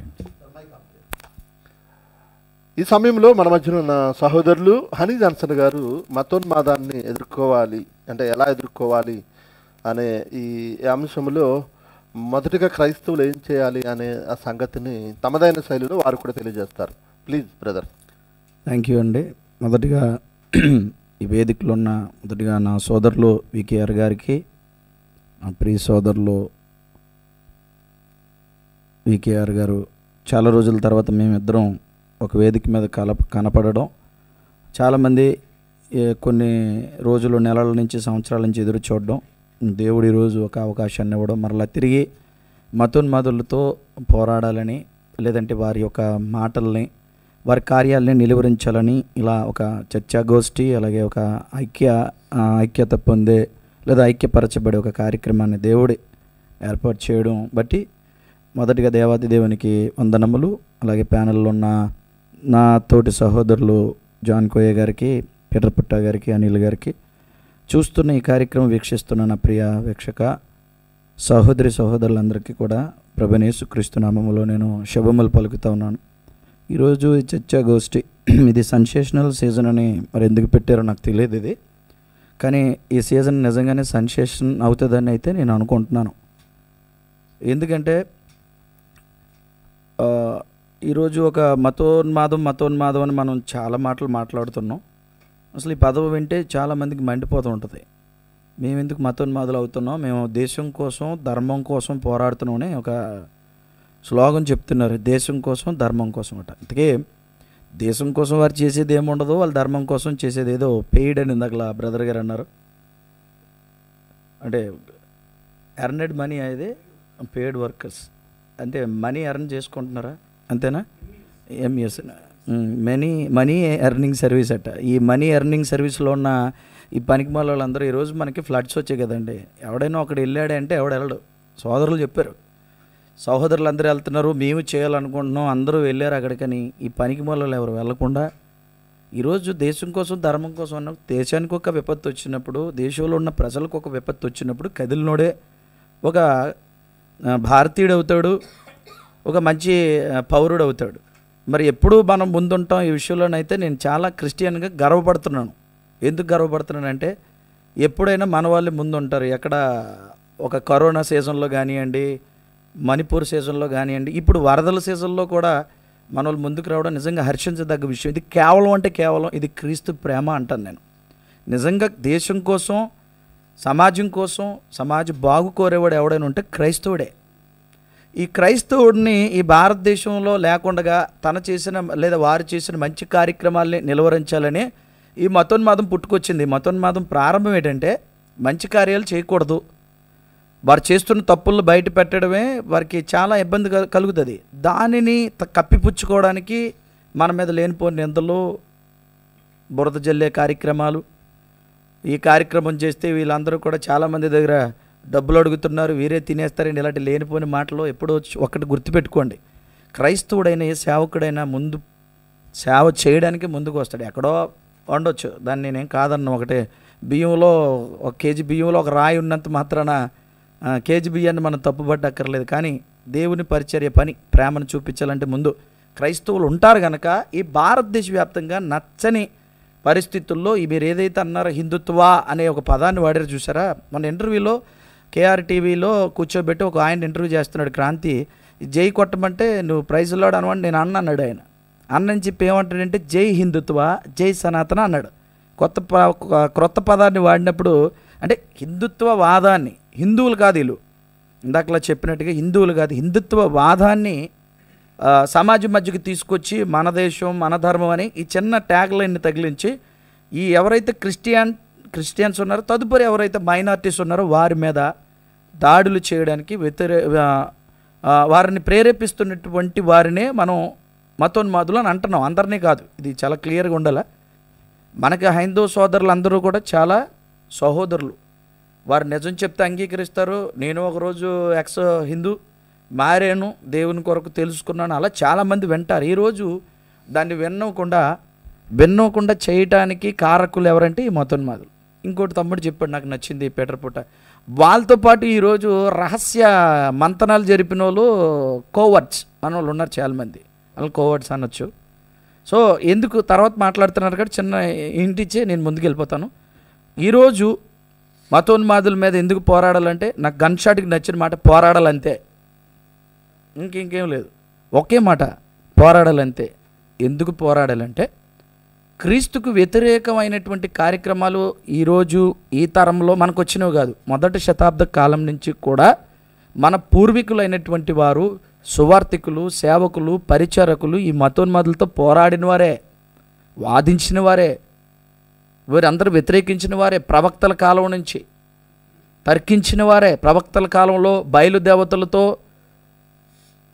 S1: ఈ సమయంలో మన మధ్యన ఉన్న సహోదరులు హనీ జాన్సన్ గారు మతోన్మాదాన్ని ఎదుర్కోవాలి అంటే ఎలా ఎదుర్కోవాలి అనే ఈ అంశంలో మొదటిగా క్రైస్తవులు ఏం చేయాలి అనే ఆ సంగతిని తమదైన శైలిలో వారు కూడా తెలియజేస్తారు ప్లీజ్ బ్రదర్
S6: థ్యాంక్ యూ అండి మొదటిగా ఈ వేదికలో ఉన్న మొదటిగా నా సోదరులు వికేఆర్ గారికి నా ప్రియ సోదరులు వికేఆర్ గారు చాలా రోజుల తర్వాత మేమిద్దరం ఒక వేదిక మీద కల కనపడడం చాలామంది ఏ, కొన్ని రోజులు నెలల నుంచి సంవత్సరాల నుంచి ఎదురు చూడడం దేవుడు ఈరోజు ఒక అవకాశాన్ని ఇవ్వడం మరలా తిరిగి మతోన్మాదులతో పోరాడాలని లేదంటే వారి యొక్క మాటల్ని వారి కార్యాలని నిలువరించాలని ఇలా ఒక చర్చాగోష్ఠి అలాగే ఒక ఐక్య ఆ, ఐక్యత పొందే లేదా ఐక్యపరచబడే ఒక కార్యక్రమాన్ని దేవుడి ఏర్పాటు చేయడం బట్టి మొదటిగా దేవాది దేవునికి వందనములు అలాగే ప్యానెల్లో ఉన్న నా తోటి సహోదరులు జాన్ కోయ గారికి పీటర్ పుట్ట గారికి అనిల్ గారికి చూస్తున్న ఈ కార్యక్రమం వీక్షిస్తున్న నా ప్రియ వీక్షక సహోదరి సహోదరులందరికీ కూడా ప్రభనేసు క్రీస్తు నామములో నేను శుభములు పలుకుతా ఉన్నాను ఈరోజు ఈ చర్చా గోష్ఠి ఇది సెన్సేషనల్ సీజన్ అని మరి ఎందుకు పెట్టారో నాకు తెలియదు ఇది కానీ ఈ సీజన్ నిజంగానే సెన్సేషన్ అవుతుందని అయితే నేను అనుకుంటున్నాను ఎందుకంటే ఆ, ఈరోజు ఒక మతోన్మాదం మతోన్మాదం అని మనం చాలా మాటలు మాట్లాడుతున్నాం అసలు ఈ పదవి వింటే చాలామందికి మండిపోతూ ఉంటుంది మేము ఎందుకు మతోన్మాదులు అవుతున్నాం మేము దేశం కోసం ధర్మం కోసం పోరాడుతున్నామని ఒక స్లోగన్ చెప్తున్నారు దేశం కోసం ధర్మం కోసం అట అందుకే దేశం కోసం వారు చేసేది ఏముండదు వాళ్ళ ధర్మం కోసం చేసేది ఏదో పెయిడ్ అని ఇందాక బ్రదర్ గారు అన్నారు అంటే ఎర్నెడ్ మనీ అనేది పెయిడ్ వర్కర్స్ అంటే మనీ ఎర్న్ చేసుకుంటున్నారా అంతేనా MS money money earning service అట ఈ మనీ ఎర్నింగ్ సర్వీస్లో ఉన్న ఈ పనికి వాళ్ళందరూ ఈరోజు మనకి ఫ్లడ్స్ వచ్చాయి కదండి ఎవడైనా ఒకడు వెళ్ళాడే అంటే ఎవడు వెళ్ళడు సోదరులు చెప్పారు సహోదరులు అందరూ వెళ్తున్నారు మేము చేయాలనుకుంటున్నాం అందరూ వెళ్ళారు అక్కడికని ఈ పనికి మొలలు ఎవరు వెళ్లకుండా ఈరోజు దేశం కోసం ధర్మం కోసం అన్న దేశానికి ఒక విపత్తు వచ్చినప్పుడు దేశంలో ఉన్న ప్రజలకు ఒక విపత్తు వచ్చినప్పుడు కదిలినోడే ఒక ఆ, భారతీయుడు అవుతాడు ఒక మంచి ఆ, పౌరుడు అవుతాడు మరి ఎప్పుడూ మనం ముందుంటాం ఈ విషయంలోనైతే నేను చాలా క్రిస్టియన్గా గర్వపడుతున్నాను ఎందుకు గర్వపడుతున్నానంటే ఎప్పుడైనా మన వాళ్ళే ముందు ఉంటారు ఎక్కడ ఒక కరోనా సీజన్లో కానివ్వండి మణిపూర్ సీజన్లో కానివ్వండి ఇప్పుడు వరదల సీజన్లో కూడా మన వాళ్ళు ముందుకు రావడం నిజంగా హర్షించదగ్గ విషయం ఇది కేవలం అంటే కేవలం ఇది క్రీస్తు ప్రేమ అంటాను నేను నిజంగా దేశం కోసం సమాజం కోసం సమాజ బాగు కోరేవాడు ఎవడైనా ఉంటే క్రైస్తవుడే ఈ క్రైస్తవుడిని ఈ భారతదేశంలో లేకుండా తన చేసిన లేదా వారు చేసిన మంచి కార్యక్రమాల్ని నిలువరించాలని ఈ మతోన్మాదం పుట్టుకొచ్చింది ఈ మతోన్మాదం ప్రారంభం ఏంటంటే మంచి కార్యాలు చేయకూడదు వారు చేస్తున్న తప్పులను బయట పెట్టడమే వారికి చాలా ఇబ్బంది కల్- కలుగుతుంది దానిని త- కప్పిపుచ్చుకోవడానికి మన మీద లేనిపోయిన నిందలు బురద జల్లే కార్యక్రమాలు ఈ కార్యక్రమం చేస్తే వీళ్ళందరూ కూడా చాలామంది దగ్గర డబ్బులు అడుగుతున్నారు వీరే తినేస్తారని ఇలాంటి లేనిపోయిన మాటలు ఎప్పుడో వచ్చి- ఒకటి గుర్తుపెట్టుకోండి క్రైస్తవుడైన ఏ సేవకుడైనా ముందు సేవ చేయడానికి ముందుకు వస్తాడు ఎక్కడో వండొచ్చు దాన్ని నేనేం కాదన్న ఒకటే బియ్యంలో ఒక కేజీ బియ్యంలో ఒక రాయి ఉన్నంత మాత్రాన ఆ, కేజీ బియ్యాన్ని మనం తప్పుపట్టక్కర్లేదు కానీ దేవుని పరిచర్య పని ప్రేమను చూపించాలంటే ముందు క్రైస్తవులు ఉంటారు కనుక ఈ భారతదేశ వ్యాప్తంగా నచ్చని పరిస్థితుల్లో ఈ మీరు ఏదైతే అన్నారో హిందుత్వ అనే ఒక పదాన్ని వాడారు చూసారా మన ఇంటర్వ్యూలో కేఆర్ టీవీలో కూర్చోబెట్టి ఒక ఆయన ఇంటర్వ్యూ చేస్తున్నాడు క్రాంతి జై కొట్టమంటే నువ్వు ప్రైజ్లో అనవండి నేను అన్న అన్నాడు ఆయన అన్నని చెప్పి ఏమంటాడంటే జై హిందుత్వ జై సనాతన అన్నాడు కొత్త ప- క్రొత్త పదాన్ని వాడినప్పుడు అంటే హిందుత్వ వాదాన్ని హిందువులు కాదు వీళ్ళు ఇందాకలా చెప్పినట్టుగా హిందువులు కాదు హిందుత్వ వాదాన్ని ఆ, సమాజం మధ్యకి తీసుకొచ్చి మన దేశం మన ధర్మం అని ఈ చిన్న ట్యాగ్ లైన్ని తగిలించి ఈ ఎవరైతే క్రిస్టియన్ క్రిస్టియన్స్ ఉన్నారో తదుపరి ఎవరైతే మైనార్టీస్ ఉన్నారో వారి మీద దాడులు చేయడానికి వ్యతిరే ఆ, ఆ, వారిని ప్రేరేపిస్తున్నటువంటి వారినే మనం మతోన్మాదులు అని అంటున్నాం అందరినీ కాదు ఇది చాలా క్లియర్గా ఉండాలి మనకి హైందవ సోదరులు అందరూ కూడా చాలా సహోదరులు వారు నిజం చెప్తే అంగీకరిస్తారు నేను ఒకరోజు ఎక్స్ హిందూ మారాను దేవుని కొరకు తెలుసుకున్నాను అలా చాలామంది వింటారు ఈరోజు దాన్ని విన్నకుండా విన్నకుండా చేయటానికి కారకులు ఎవరంటే ఈ మతోన్మాదులు ఇంకోటి తమ్ముడు చెప్పాడు నాకు నచ్చింది ఈ పీటర్ పుట్ట వాళ్ళతో పాటు ఈరోజు రహస్య మంతనాలు జరిపిన వాళ్ళు కోవర్ట్స్ మన వాళ్ళు ఉన్నారు చాలామంది వాళ్ళు కోవర్ట్స్ అనొచ్చు సో ఎందుకు తర్వాత మాట్లాడుతున్నారు కాబట్టి చిన్న ఇంటిచ్చే నేను ముందుకు వెళ్ళిపోతాను ఈరోజు మతోన్మాదుల మీద ఎందుకు పోరాడాలంటే నాకు గన్ షాట్కి నచ్చిన మాట పోరాడాలంతే ఇంక ఇంకేం లేదు ఒకే మాట పోరాడాలంతే ఎందుకు పోరాడాలంటే క్రీస్తుకు వ్యతిరేకమైనటువంటి కార్యక్రమాలు ఈరోజు ఈ తరంలో మనకు వచ్చినవి కాదు మొదటి శతాబ్ద కాలం నుంచి కూడా మన పూర్వీకులైనటువంటి వారు సువార్థికులు సేవకులు పరిచారకులు ఈ మతోన్మాదులతో పోరాడిన వారే వాదించిన వారే వీరందరూ వ్యతిరేకించిన వారే ప్రవక్తల కాలం నుంచి తర్కించిన వారే ప్రవక్తల కాలంలో బయలుదేవతలతో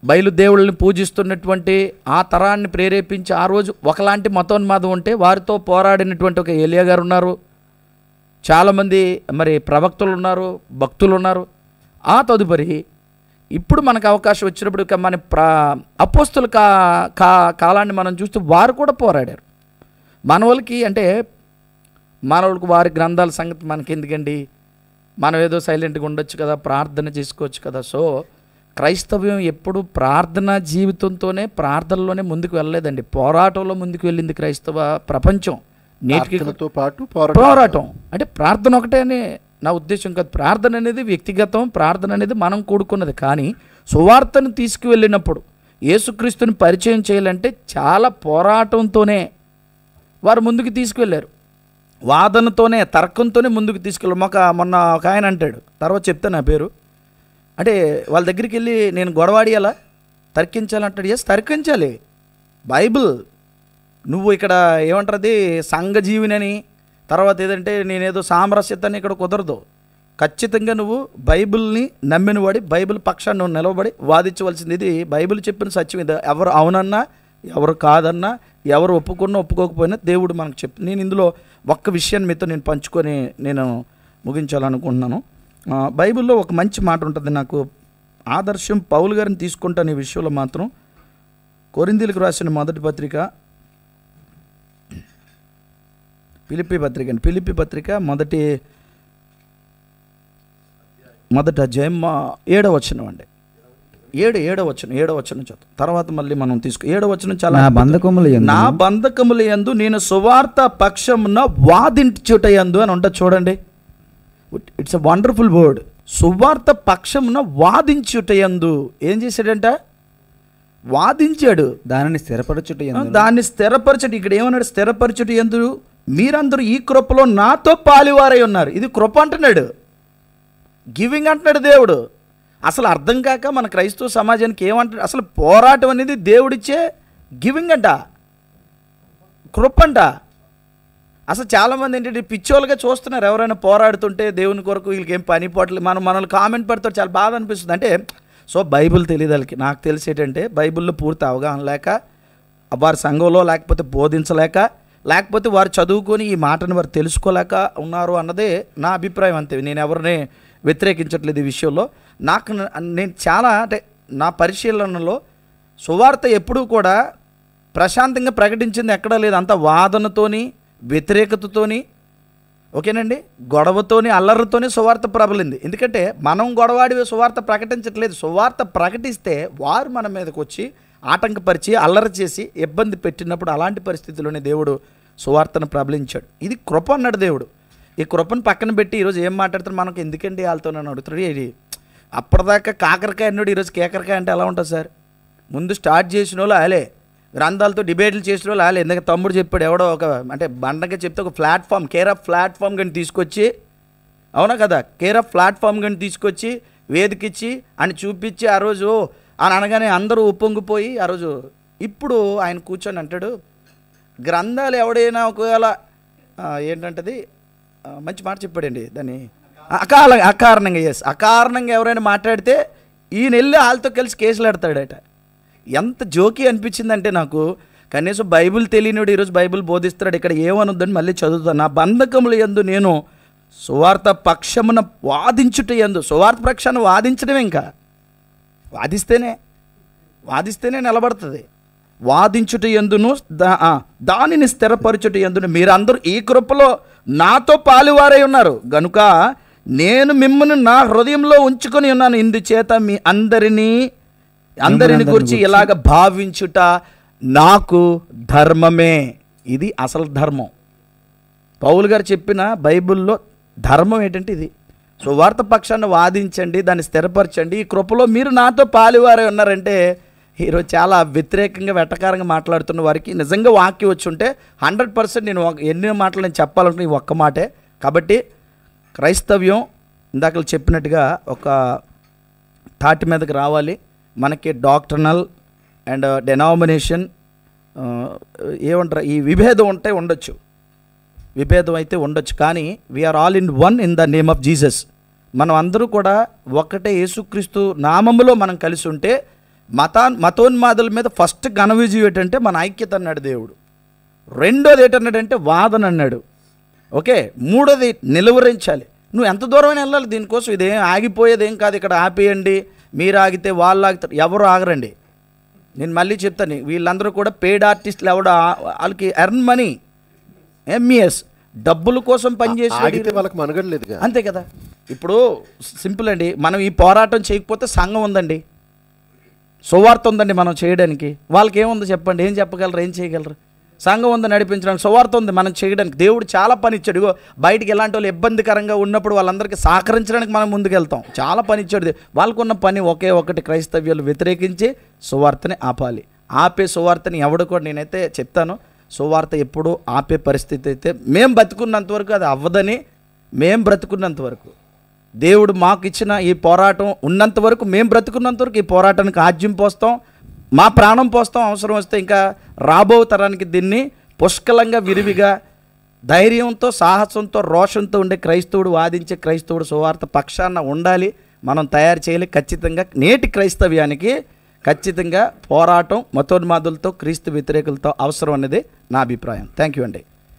S5: బయలుదేవుళ్ళని పూజిస్తున్నటువంటి ఆ తరాన్ని ప్రేరేపించి ఆ రోజు ఒకలాంటి మతోన్మాదం ఉంటే వారితో పోరాడినటువంటి ఒక ఏలియా గారు ఉన్నారు చాలామంది మరి ప్రవక్తలు ఉన్నారు భక్తులు ఉన్నారు ఆ తదుపరి ఇప్పుడు మనకు అవకాశం వచ్చినప్పుడు ఇక మన ప్ర అపోస్తుల కా కా కాలాన్ని మనం చూస్తే వారు కూడా పోరాడారు మన వాళ్ళకి అంటే మానవులకు వారి గ్రంథాల సంగతి మనకి ఎందుకండి మనం ఏదో సైలెంట్గా ఉండొచ్చు కదా ప్రార్థన చేసుకోవచ్చు కదా సో క్రైస్తవ్యం ఎప్పుడు ప్రార్థన జీవితంతోనే ప్రార్థనలోనే ముందుకు వెళ్ళలేదండి పోరాటంలో ముందుకు వెళ్ళింది క్రైస్తవ ప్రపంచం నేటికి
S1: ప్రార్థనతో పాటు పోరాటం
S5: పోరాటం అంటే ప్రార్థన ఒకటే అని నా ఉద్దేశం కాదు ప్రార్థన అనేది వ్యక్తిగతం ప్రార్థన అనేది మనం కూడుకున్నది కానీ సువార్తను తీసుకువెళ్ళినప్పుడు యేసుక్రీస్తుని పరిచయం చేయాలంటే చాలా పోరాటంతోనే వారు ముందుకు తీసుకువెళ్ళారు వాదనతోనే తర్కంతోనే ముందుకు తీసుకెళ్ళారు మొక్క మొన్న ఒక ఆయన అంటాడు తర్వాత చెప్తా నా పేరు అంటే వాళ్ళ దగ్గరికి వెళ్ళి నేను గొడవాడియాలా తర్కించాలంటాడు ఎస్ తర్కించాలి బైబిల్ నువ్వు ఇక్కడ ఏమంటారు సంఘజీవినని తర్వాత ఏదంటే నేనేదో సామరస్యతని ఇక్కడ కుదరదు ఖచ్చితంగా నువ్వు బైబిల్ని నమ్మిన వాడి బైబిల్ పక్షాన్ని నువ్వు నిలవబడి వాదించవలసింది ఇది బైబిల్ చెప్పిన సత్యం ఇది ఎవరు అవునన్నా ఎవరు కాదన్నా ఎవరు ఒప్పుకున్నా ఒప్పుకోకపోయినా దేవుడు మనకు చెప్పి నేను ఇందులో ఒక్క విషయాన్ని మీతో నేను పంచుకొని నేను ముగించాలనుకుంటున్నాను ఆ, బైబిల్లో ఒక మంచి మాట ఉంటుంది నాకు ఆదర్శం పౌలు గారిని తీసుకుంటాను ఈ విషయంలో మాత్రం కొరిందీలకు రాసిన మొదటి పత్రిక పిలిపి పత్రిక అండి పిలిపి పత్రిక మొదటి మొదట అధ్యాయం మా ఏడవ వచనం అండి ఏడు ఏడవ వచనం ఏడవ వచనం చదువు తర్వాత మళ్ళీ మనం తీసుకు ఏడవ వచనం చాలా
S3: నా
S5: అద్భుతం.
S3: బంధకముల యందు
S5: నా బంధకముల యందు నేను సువార్త పక్షమున వాదించుట యందు అని ఉంటుంది చూడండి ఇట్స్ అ వండర్ఫుల్ వర్డ్ సువార్త పక్షమున వాదించుట యందు ఏం చేశాడంట వాదించాడు
S3: దానిని స్థిరపరచుట యందు
S5: దాన్ని స్థిరపరచటి ఇక్కడ ఏమన్నాడు స్థిరపరచటి ఎందు మీరందరూ ఈ కృపలో నాతో పాలివారై ఉన్నారు ఇది కృప అంటున్నాడు గివింగ్ అంటున్నాడు దేవుడు అసలు అర్థం కాక మన క్రైస్తవ సమాజానికి ఏమంటాడు అసలు పోరాటం అనేది దేవుడిచ్చే గివింగ్ అంట కృప అంట అసలు చాలామంది ఏంటంటే పిచ్చోళ్ళుగా చూస్తున్నారు ఎవరైనా పోరాడుతుంటే దేవుని కొరకు వీళ్ళకి ఏం పని పోవట్లేదు మనం మనల్ని కామెంట్ పెడతారు చాలా బాధ అనిపిస్తుంది అంటే సో బైబిల్ తెలియదు వాళ్ళకి నాకు తెలిసి ఏంటంటే బైబిల్లో పూర్తి అవగాహన లేక వారి సంఘంలో లేకపోతే బోధించలేక లేకపోతే వారు చదువుకొని ఈ మాటను వారు తెలుసుకోలేక ఉన్నారు అన్నదే నా అభిప్రాయం అంతే నేను ఎవరిని వ్యతిరేకించట్లేదు ఈ విషయంలో నాకు న- నేను చాలా అంటే నా పరిశీలనలో సువార్త ఎప్పుడూ కూడా ప్రశాంతంగా ప్రకటించింది ఎక్కడా లేదు అంత వాదనతోని వ్యతిరేకతతోని ఓకేనండి గొడవతోని అల్లరితోని సువార్త ప్రబలింది ఎందుకంటే మనం గొడవాడి సువార్త ప్రకటించట్లేదు సువార్త ప్రకటిస్తే వారు మన మీదకి వచ్చి ఆటంకపరిచి అల్లరి చేసి ఇబ్బంది పెట్టినప్పుడు అలాంటి పరిస్థితుల్లోనే దేవుడు సువార్తను ప్రబలించాడు ఇది కృప అన్నాడు దేవుడు ఈ కృపను పక్కన పెట్టి ఈరోజు ఏం మాట్లాడుతారు మనకు ఎందుకండి వాళ్ళతో నన్ను అడుగుతాడు ఇది అప్పటిదాకా కాకరకాయ అన్నాడు ఈరోజు కేకరకాయ అంటే ఎలా ఉంటుంది సార్ ముందు స్టార్ట్ చేసిన వాళ్ళు ఆలే గ్రంథాలతో డిబేట్లు చేసిన వాళ్ళు ఆలే ఎందుకంటే తమ్ముడు చెప్పాడు ఎవడో ఒక అంటే బండగా చెప్తే ఒక ప్లాట్ఫామ్ కేర్ ఆఫ్ ప్లాట్ఫామ్ కానీ తీసుకొచ్చి అవునా కదా కేర్ ఆఫ్ ప్లాట్ఫామ్ కానీ తీసుకొచ్చి వేదికిచ్చి అని చూపించి ఆ రోజు అని అనగానే అందరూ ఉప్పొంగిపోయి ఆ రోజు ఇప్పుడు ఆయన కూర్చొని అంటాడు గ్రంథాలు ఎవడైనా ఒకవేళ ఆ, ఏంటంటది ఆ, మంచి మాట చెప్పాడండి దాన్ని అకాల అకారణంగా ఎస్ అకారణంగా ఎవరైనా మాట్లాడితే ఈయన వెళ్ళి వాళ్ళతో కలిసి కేసులు పెడతాడట ఎంత జోకి అనిపించిందంటే నాకు కనీసం బైబిల్ తెలియనివాడు ఈరోజు బైబిల్ బోధిస్తున్నాడు ఇక్కడ ఏమనుద్దని మళ్ళీ చదువుతాను నా బంధకముల యందు నేను సువార్త పక్షమున వాదించుట యందు సువార్త పక్షాన్ని వాదించడమే ఇంకా వాదిస్తేనే వాదిస్తేనే నిలబడుతుంది వాదించుట ఎందును దా ఆ, దానిని స్థిరపరచుట ఎందును మీరందరూ ఈ కృపలో నాతో పాలువారై ఉన్నారు గనుక నేను మిమ్మల్ని నా హృదయంలో ఉంచుకొని ఉన్నాను ఇందుచేత మీ అందరినీ అందరిని గురించి ఇలాగ భావించుట నాకు ధర్మమే ఇది అసలు ధర్మం పౌలు గారు చెప్పిన బైబిల్లో ధర్మం ఏంటంటే ఇది సువార్త పక్షాన్ని వాదించండి దాన్ని స్థిరపరచండి ఈ కృపలో మీరు నాతో పాలువారే ఉన్నారంటే ఈరోజు చాలా వ్యతిరేకంగా వెటకారంగా మాట్లాడుతున్న వారికి నిజంగా వాక్యం వచ్చి ఉంటే హండ్రెడ్ పర్సెంట్ నేను ఒక- ఎన్ని మాటలు నేను చెప్పాలనుకున్న ఈ ఒక్క మాటే కాబట్టి క్రైస్తవ్యం ఇందాక చెప్పినట్టుగా ఒక తాటి మీదకి రావాలి మనకి డాక్టర్నల్ అండ్ డెనామినేషన్ ఏమంటారు ఈ విభేదం ఉంటే ఉండొచ్చు విభేదం అయితే ఉండొచ్చు కానీ we are all in one in the name of Jesus మనం అందరూ కూడా ఒకటే యేసుక్రీస్తు నామములో మనం కలిసి ఉంటే
S6: మతా మతోన్మాదుల మీద ఫస్ట్ ఘన విజయం ఏంటంటే మన ఐక్యత అన్నాడు దేవుడు రెండోది ఏంటన్నాడంటే వాదన అన్నాడు ఓకే మూడోది నిలువరించాలి నువ్వు ఎంత దూరమైనా వెళ్ళాలి దీనికోసం ఇదేం ఆగిపోయేది ఏం కాదు ఇక్కడ ఆపేయండి మీరు ఆగితే వాళ్ళు ఆగుతారు ఎవరు ఆగరండి నేను మళ్ళీ చెప్తాను వీళ్ళందరూ కూడా పెయిడ్ ఆర్టిస్టులు ఎవడ వాళ్ళకి ఎర్న్ మనీ ఎంఈఎస్ డబ్బుల కోసం పనిచేసే
S1: ఆగితే వాళ్ళకి మనుగడ లేదుగా
S6: అంతే కదా ఇప్పుడు సింపుల్ అండి మనం ఈ పోరాటం చేయకపోతే సంఘం ఉందండి సువార్త ఉందండి మనం చేయడానికి వాళ్ళకి ఏముంది చెప్పండి ఏం చెప్పగలరు ఏం చేయగలరు సంఘం ఉంది నడిపించడానికి సువార్త ఉంది మనం చేయడానికి దేవుడు చాలా పని ఇచ్చాడు ఇగో బయటికి ఎలాంటి వాళ్ళు ఇబ్బందికరంగా ఉన్నప్పుడు వాళ్ళందరికీ సహకరించడానికి మనం ముందుకెళ్తాం చాలా పని ఇచ్చాడు దే- వాళ్ళకున్న పని ఒకే ఒకటి క్రైస్తవ్యాలు వ్యతిరేకించి సువార్తని ఆపాలి ఆపే సువార్తని ఎవడు కూడా నేనైతే చెప్తాను సువార్త ఎప్పుడూ ఆపే పరిస్థితి అయితే మేం బతుకున్నంత వరకు అది అవ్వదని మేం బ్రతుకున్నంత వరకు దేవుడు మాకు ఇచ్చిన ఈ పోరాటం ఉన్నంత వరకు మేము బ్రతుకున్నంత వరకు ఈ పోరాటానికి ఆజ్యం పోస్తాం మా ప్రాణం పోస్తాం అవసరం వస్తే ఇంకా రాబో తరానికి దీన్ని పుష్కలంగా విరివిగా ధైర్యంతో సాహసంతో రోషంతో ఉండే క్రైస్తవుడు వాదించే క్రైస్తవుడు సువార్త పక్షాన ఉండాలి మనం తయారు చేయాలి ఖచ్చితంగా నేటి క్రైస్తవ్యానికి ఖచ్చితంగా పోరాటం మతోన్మాదులతో క్రీస్తు వ్యతిరేకులతో అవసరం అనేది నా అభిప్రాయం థ్యాంక్ యూ అండి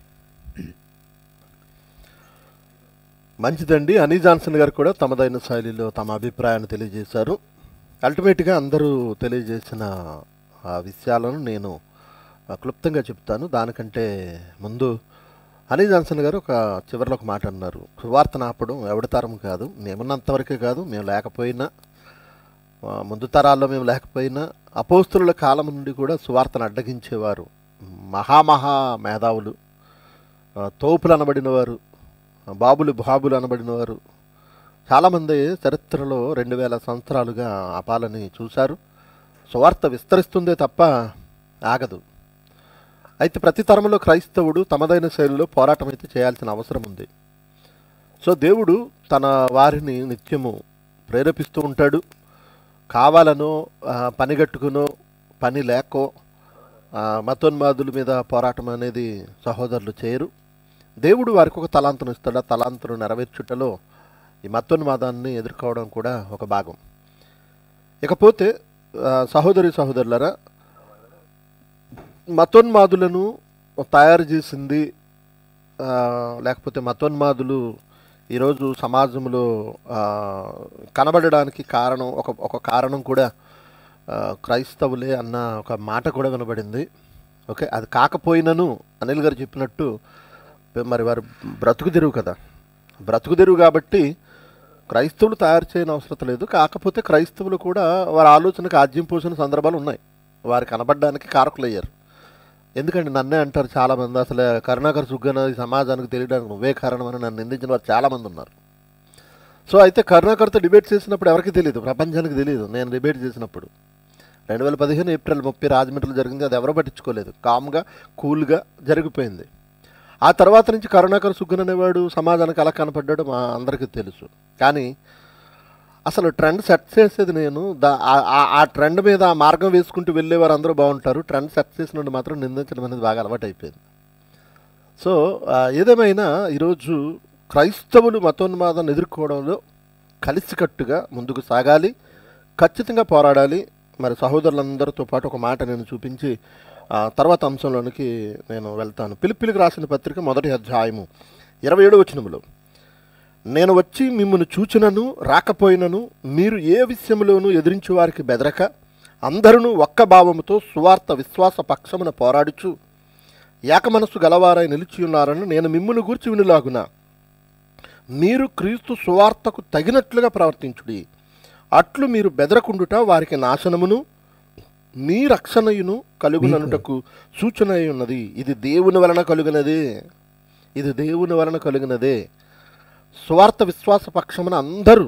S1: మంచిదండి అనీ జాన్సన్ గారు కూడా తమదైన శైలిలో తమ అభిప్రాయాన్ని తెలియజేశారు అల్టిమేట్గా అందరూ తెలియజేసిన ఆ విషయాలను నేను ఆ, క్లుప్తంగా చెప్తాను దానికంటే ముందు హనీ జాన్సన్ గారు ఒక చివరిలో ఒక మాట అన్నారు సువార్త నాపడం ఎవడతరం కాదు మేమున్నంతవరకే కాదు మేము లేకపోయినా ఆ, ముందు తరాల్లో మేము లేకపోయినా అపోస్తుల కాలం నుండి కూడా సువార్తను అడ్డగించేవారు మహామహా మేధావులు ఆ, తోపులు అనబడిన వారు బాబులు బాబులు అనబడిన వారు చాలామంది చరిత్రలో రెండు వేల సంవత్సరాలుగా ఆ పాలని చూశారు సువార్త విస్తరిస్తుందే తప్ప ఆగదు అయితే ప్రతి తరంలో క్రైస్తవుడు తమదైన శైలిలో పోరాటం అయితే చేయాల్సిన అవసరం ఉంది సో దేవుడు తన వారిని నిత్యము ప్రేరేపిస్తూ ఉంటాడు కావాలనో ఆ, పనిగట్టుకునో పని లేకో ఆ, మతోన్మాదుల మీద పోరాటం అనేది సహోదరులు చేయరు దేవుడు వారికి ఒక తలాంతును ఇస్తాడు ఆ తలాంతును నెరవేర్చుటలో ఈ మతోన్మాదాన్ని ఎదుర్కోవడం కూడా ఒక భాగం ఇకపోతే ఆ, సహోదరి సహోదరులరా మతోన్మాదులను తయారు చేసింది ఆ, లేకపోతే మతోన్మాదులు ఈరోజు సమాజంలో ఆ, కనబడడానికి కారణం ఒక ఒక కారణం కూడా ఆ, క్రైస్తవులే అన్న ఒక మాట కూడా వినబడింది ఓకే అది కాకపోయినను అనిల్ గారు చెప్పినట్టు మరి వారు బ్రతుకు తెరువు కదా బ్రతుకు తెరువు కాబట్టి క్రైస్తవులు తయారు చేయని అవసరం లేదు కాకపోతే క్రైస్తవులు కూడా వారి ఆలోచనకు ఆజ్యం పోసిన సందర్భాలు ఉన్నాయి వారు కనబడడానికి కారకులయ్యారు ఎందుకంటే నన్నే అంటారు చాలామంది అసలు కరుణాకర్ సుగ్గన ఈ సమాజానికి తెలియడానికి నువ్వే కారణం అని నన్ను నిందించిన వారు చాలామంది ఉన్నారు సో అయితే కరుణాకర్తో డిబేట్ చేసినప్పుడు ఎవరికి తెలియదు ప్రపంచానికి తెలియదు నేను డిబేట్ చేసినప్పుడు రెండు వేల పదిహేను ఏప్రిల్ ముప్పై రాజమండ్రిలో జరిగింది అది ఎవరో పట్టించుకోలేదు కామ్గా కూల్గా జరిగిపోయింది ఆ తర్వాత నుంచి కరుణాకర్ సుగ్గన్ అనేవాడు సమాజానికి ఎలా కనపడ్డాడో మా అందరికీ తెలుసు కానీ అసలు ట్రెండ్ సెట్ చేసేది నేను దా ఆ- ఆ- ఆ ట్రెండ్ మీద ఆ మార్గం వేసుకుంటూ వెళ్ళేవారు అందరూ బాగుంటారు ట్రెండ్ సెట్ చేసిన మాత్రం నిందించడం అనేది బాగా అలవాటు అయిపోయింది సో ఆ, ఏదేమైనా ఈరోజు క్రైస్తవులు మతోన్మాదాన్ని ఎదుర్కోవడంలో కలిసికట్టుగా ముందుకు సాగాలి ఖచ్చితంగా పోరాడాలి మరి సహోదరులందరితో పాటు ఒక మాట నేను చూపించి ఆ, తర్వాత అంశంలోనికి నేను వెళ్తాను పిలిపిలికి రాసిన పత్రిక మొదటి అధ్యాయము ఇరవై ఏడు వచనములో నేను వచ్చి మిమ్మల్ని చూచినను రాకపోయినను మీరు ఏ విషయంలోనూ ఎదిరించు వారికి బెదరక అందరూ ఒక్క భావముతో సువార్త విశ్వాస పక్షమున పోరాడుచు ఏకమనస్సు గలవారై నిలిచి ఉన్నారని నేను మిమ్మల్ని గూర్చి వినులాగున మీరు క్రీస్తు సువార్తకు తగినట్లుగా ప్రవర్తించుడి అట్లు మీరు బెదరకుండుట వారికి నాశనమును మీ రక్షణయును కలుగుననుటకు సూచన అయి ఉన్నది ఇది దేవుని వలన కలుగునదే ఇది దేవుని వలన కలుగునదే స్వార్థ విశ్వాస పక్షమున అందరూ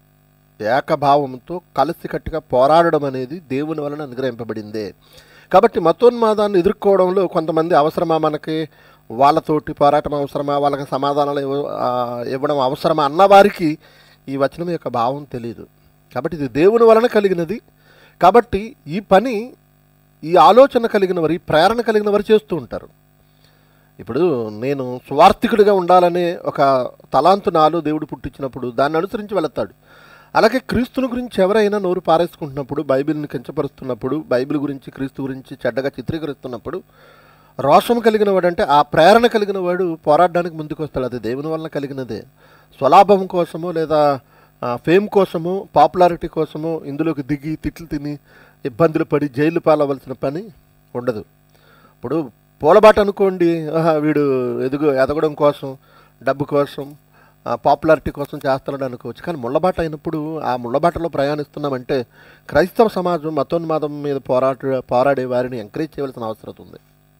S1: ఏకభావంతో కలిసికట్టుగా పోరాడడం అనేది దేవుని వలన అనుగ్రహింపబడిందే కాబట్టి మతోన్మాదాన్ని ఎదుర్కోవడంలో కొంతమంది అవసరమా మనకి వాళ్ళతోటి పోరాటం అవసరమా వాళ్ళకి సమాధానాలు ఇవ్వ- ఆ, ఇవ్వడం అవసరమా అన్నవారికి ఈ వచనం యొక్క భావం తెలియదు కాబట్టి ఇది దేవుని వలన కలిగినది కాబట్టి ఈ పని ఈ ఆలోచన కలిగిన వారు ఈ ప్రేరణ కలిగిన వారు చేస్తూ ఉంటారు ఇప్పుడు నేను స్వార్థికుడిగా ఉండాలనే ఒక తలాంతు నాలో దేవుడు పుట్టించినప్పుడు దాన్ని అనుసరించి వెళతాడు అలాగే క్రీస్తుని గురించి ఎవరైనా నోరు పారేసుకుంటున్నప్పుడు బైబిల్ని కించపరుస్తున్నప్పుడు బైబిల్ గురించి క్రీస్తు గురించి చెడ్డగా చిత్రీకరిస్తున్నప్పుడు రోషం కలిగిన వాడు అంటే ఆ ప్రేరణ కలిగిన వాడు పోరాడడానికి ముందుకు వస్తాడు అది దేవుని వలన కలిగినదే స్వలాభం కోసమో లేదా ఫేమ్ కోసమో పాపులారిటీ కోసమో ఇందులోకి దిగి తిట్లు తిని ఇబ్బందులు పడి జైలు పాలవలసిన పని ఉండదు ఇప్పుడు పూలబాట అనుకోండి ఆహా, వీడు ఎదుగు ఎదగడం కోసం డబ్బు కోసం పాపులారిటీ కోసం చేస్తున్నాడు అనుకోవచ్చు కానీ ముళ్ళబాట అయినప్పుడు ఆ ముళ్ళబాటలో ప్రయాణిస్తున్నామంటే క్రైస్తవ సమాజం మతోన్మాదం మీద పోరాట పోరాడే వారిని ఎంకరేజ్ చేయవలసిన అవసరం ఉంది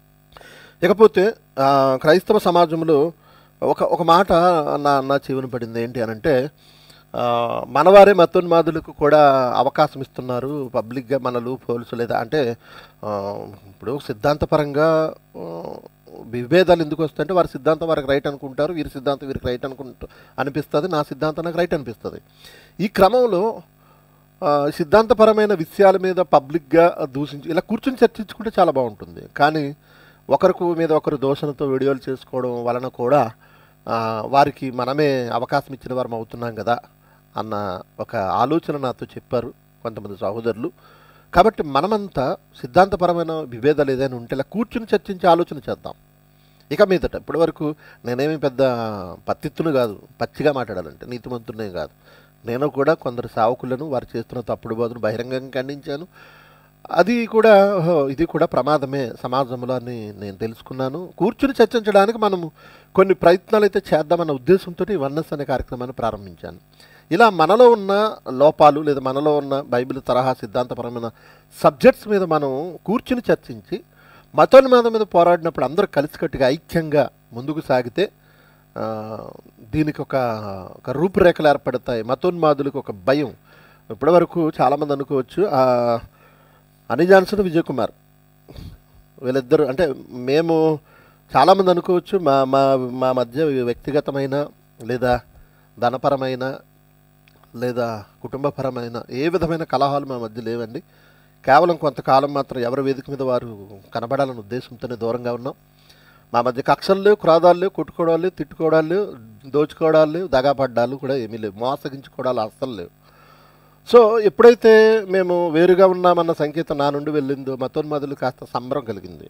S1: ఇకపోతే ఆ, క్రైస్తవ సమాజంలో ఒక ఒక మాట నా నా చెవిన పడింది ఏంటి అని అంటే ఆ, మనవారే మతోన్మాదులకు కూడా అవకాశం ఇస్తున్నారు పబ్లిక్గా మన లూప్ హోల్స్ లేదా అంటే ఆ, ఇప్పుడు సిద్ధాంతపరంగా ఆ, విభేదాలు ఎందుకు వస్తాయంటే వారి సిద్ధాంతం వారికి రైట్ అనుకుంటారు వీరి సిద్ధాంతం వీరికి రైట్ అనుకుంటూ అనిపిస్తుంది నా సిద్ధాంతం నాకు రైట్ అనిపిస్తుంది ఈ క్రమంలో ఆ, సిద్ధాంతపరమైన విషయాల మీద పబ్లిక్గా దూషించి ఇలా కూర్చొని చర్చించుకుంటే చాలా బాగుంటుంది కానీ ఒకరికి మీద ఒకరు దోషణతో వీడియోలు చేసుకోవడం వలన కూడా ఆ, వారికి మనమే అవకాశం ఇచ్చిన వారం అవుతున్నాం కదా అన్న ఒక ఆలోచన నాతో చెప్పారు కొంతమంది సహోదరులు కాబట్టి మనమంతా సిద్ధాంతపరమైన విభేదాలు ఏదైనా ఉంటే ఇలా కూర్చుని చర్చించి ఆలోచన చేద్దాం ఇక మీదట ఇప్పటి వరకు నేనేమి పెద్ద పత్తిత్తును కాదు పచ్చిగా మాట్లాడాలంటే నీతిమంతున్నే కాదు నేను కూడా కొందరు సావకులను వారు చేస్తున్న తప్పుడు బోధను బహిరంగంగా ఖండించాను అది కూడా ఓహో, ఇది కూడా ప్రమాదమే సమాజంలో అని నేను తెలుసుకున్నాను కూర్చుని చర్చించడానికి మనము కొన్ని ప్రయత్నాలు అయితే చేద్దామన్న ఉద్దేశంతో ఈ వన్నెస్ అనే కార్యక్రమాన్ని ప్రారంభించాను ఇలా మనలో ఉన్న లోపాలు లేదా మనలో ఉన్న బైబిల్ తరహా సిద్ధాంతపరమైన సబ్జెక్ట్స్ మీద మనం కూర్చుని చర్చించి మతోన్మాదం మీద పోరాడినప్పుడు అందరూ కలిసికట్టుగా ఐక్యంగా ముందుకు సాగితే ఆ, దీనికి ఒక ఒక రూపురేఖలు ఏర్పడతాయి మతోన్మాదులకు ఒక భయం ఇప్పటివరకు చాలామంది అనుకోవచ్చు ఆ, అని జాన్సన్ విజయ్ కుమార్ వీళ్ళిద్దరు అంటే మేము చాలామంది అనుకోవచ్చు మా మా మా మధ్య వ్యక్తిగతమైన లేదా ధనపరమైన లేదా కుటుంబపరమైన ఏ విధమైన కలహాలు మా మధ్య లేవండి కేవలం కొంతకాలం మాత్రం ఎవరి వేదిక మీద వారు కనబడాలనే ఉద్దేశంతోనే దూరంగా ఉన్నాం మా మధ్య కక్షలు లేవు క్రోధాలు లేవు కొట్టుకోవడాలు లేవు తిట్టుకోవడాలు లేవు దోచుకోవడాలు లేవు దగాపడ్డాలు కూడా ఏమీ లేవు మోసగించుకోవడాలు అస్సలు లేవు సో ఎప్పుడైతే మేము వేరుగా ఉన్నామన్న సంకేతం నా నుండి వెళ్ళిందో మతోన్మాదులు కాస్త సంబరం కలిగింది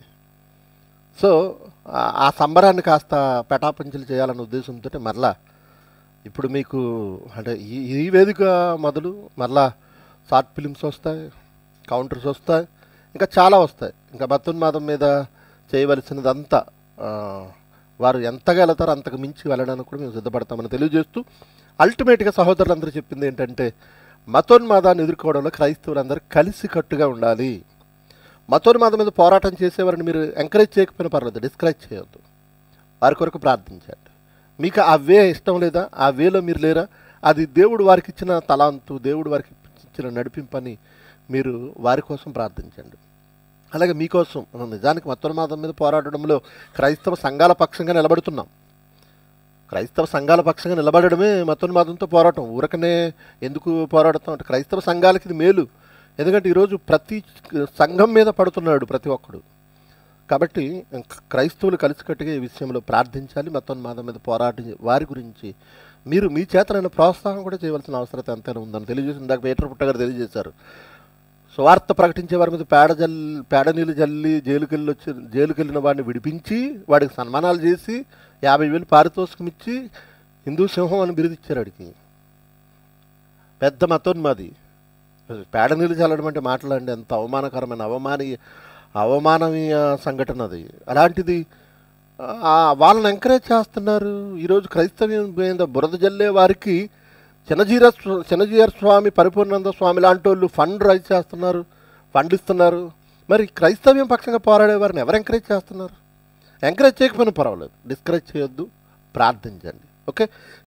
S1: సో ఆ- ఆ సంబరాన్ని కాస్త పెటాపంచలు చేయాలన్న ఉద్దేశంతో మరలా ఇప్పుడు మీకు అంటే ఈ ఈ వేదిక మొదలు మరలా షార్ట్ ఫిలిమ్స్ వస్తాయి కౌంటర్స్ వస్తాయి ఇంకా చాలా వస్తాయి ఇంకా మతోన్మాదం మీద చేయవలసినదంతా ఆ, వారు ఎంతగా వెళతారో అంతకు మించి వెళ్ళడానికి కూడా మేము సిద్ధపడతామని తెలియజేస్తూ అల్టిమేట్గా సహోదరులందరూ చెప్పింది ఏంటంటే మతోన్మాదాన్ని ఎదుర్కోవడంలో క్రైస్తవులందరూ కలిసికట్టుగా ఉండాలి మతోన్మాదం మీద పోరాటం చేసేవారిని మీరు ఎంకరేజ్ చేయకపోయినా పర్లేదు డిస్కరేజ్ చేయొద్దు వారి కొరకు ప్రార్థించండి మీకు ఆ వే ఇష్టం లేదా ఆ వేలో మీరు లేరా అది దేవుడు వారికి ఇచ్చిన తలాంతు దేవుడు వారికి ఇచ్చిన నడిపింపని మీరు వారి కోసం ప్రార్థించండి అలాగే మీకోసం మనం నిజానికి మతోన్మాదం మీద పోరాడడంలో క్రైస్తవ సంఘాల పక్షంగా నిలబడుతున్నాం క్రైస్తవ సంఘాల పక్షంగా నిలబడడమే మతోన్మాదంతో పోరాటం ఊరకనే ఎందుకు పోరాడతాం అంటే క్రైస్తవ సంఘాలకి ఇది మేలు ఎందుకంటే ఈరోజు ప్రతి సంఘం మీద పడుతున్నాడు ప్రతి ఒక్కడు కాబట్టి క్రైస్తవులు కలిసికట్టుగా ఈ విషయంలో ప్రార్థించాలి మతోన్మాదం మీద పోరాటం వారి గురించి మీరు మీ చేతనైన ప్రోత్సాహం కూడా చేయవలసిన అవసరం ఎంతైనా ఉందని తెలియజేసి ఇందాక పీటర్ పుట్ట గారు తెలియజేశారు సువార్త ప్రకటించే వారి మీద పేడ జల్ పేడ నీళ్ళు జల్లి జైలుకెళ్ళి వచ్చి జైలుకెళ్ళిన వాడిని విడిపించి వాడికి సన్మానాలు చేసి యాభై వేలు పారితోషికం ఇచ్చి హిందూ సింహం అని బిరుదిచ్చారు వాడికి పెద్ద మతోన్మాది పేడ నీళ్ళు చల్లడం అంటే మాట్లాడండి ఎంత అవమానకరమైన అవమానీయ అవమాననీయ సంఘటన అది అలాంటిది ఆ, వాళ్ళని ఎంకరేజ్ చేస్తున్నారు ఈరోజు క్రైస్తవ్యం మీద బురద జల్లే వారికి చిన్నజీర స్వ- చిన్నజీర స్వామి పరిపూర్ణానంద స్వామి లాంటి వాళ్ళు ఫండ్ రైజ్ చేస్తున్నారు ఫండ్ ఇస్తున్నారు మరి క్రైస్తవ్యం పక్షంగా పోరాడే వారిని ఎవరు ఎంకరేజ్ చేస్తున్నారు ఎంకరేజ్ చేయకపోయినా పర్వాలేదు డిస్కరేజ్ చేయొద్దు ప్రార్థించండి ఓకే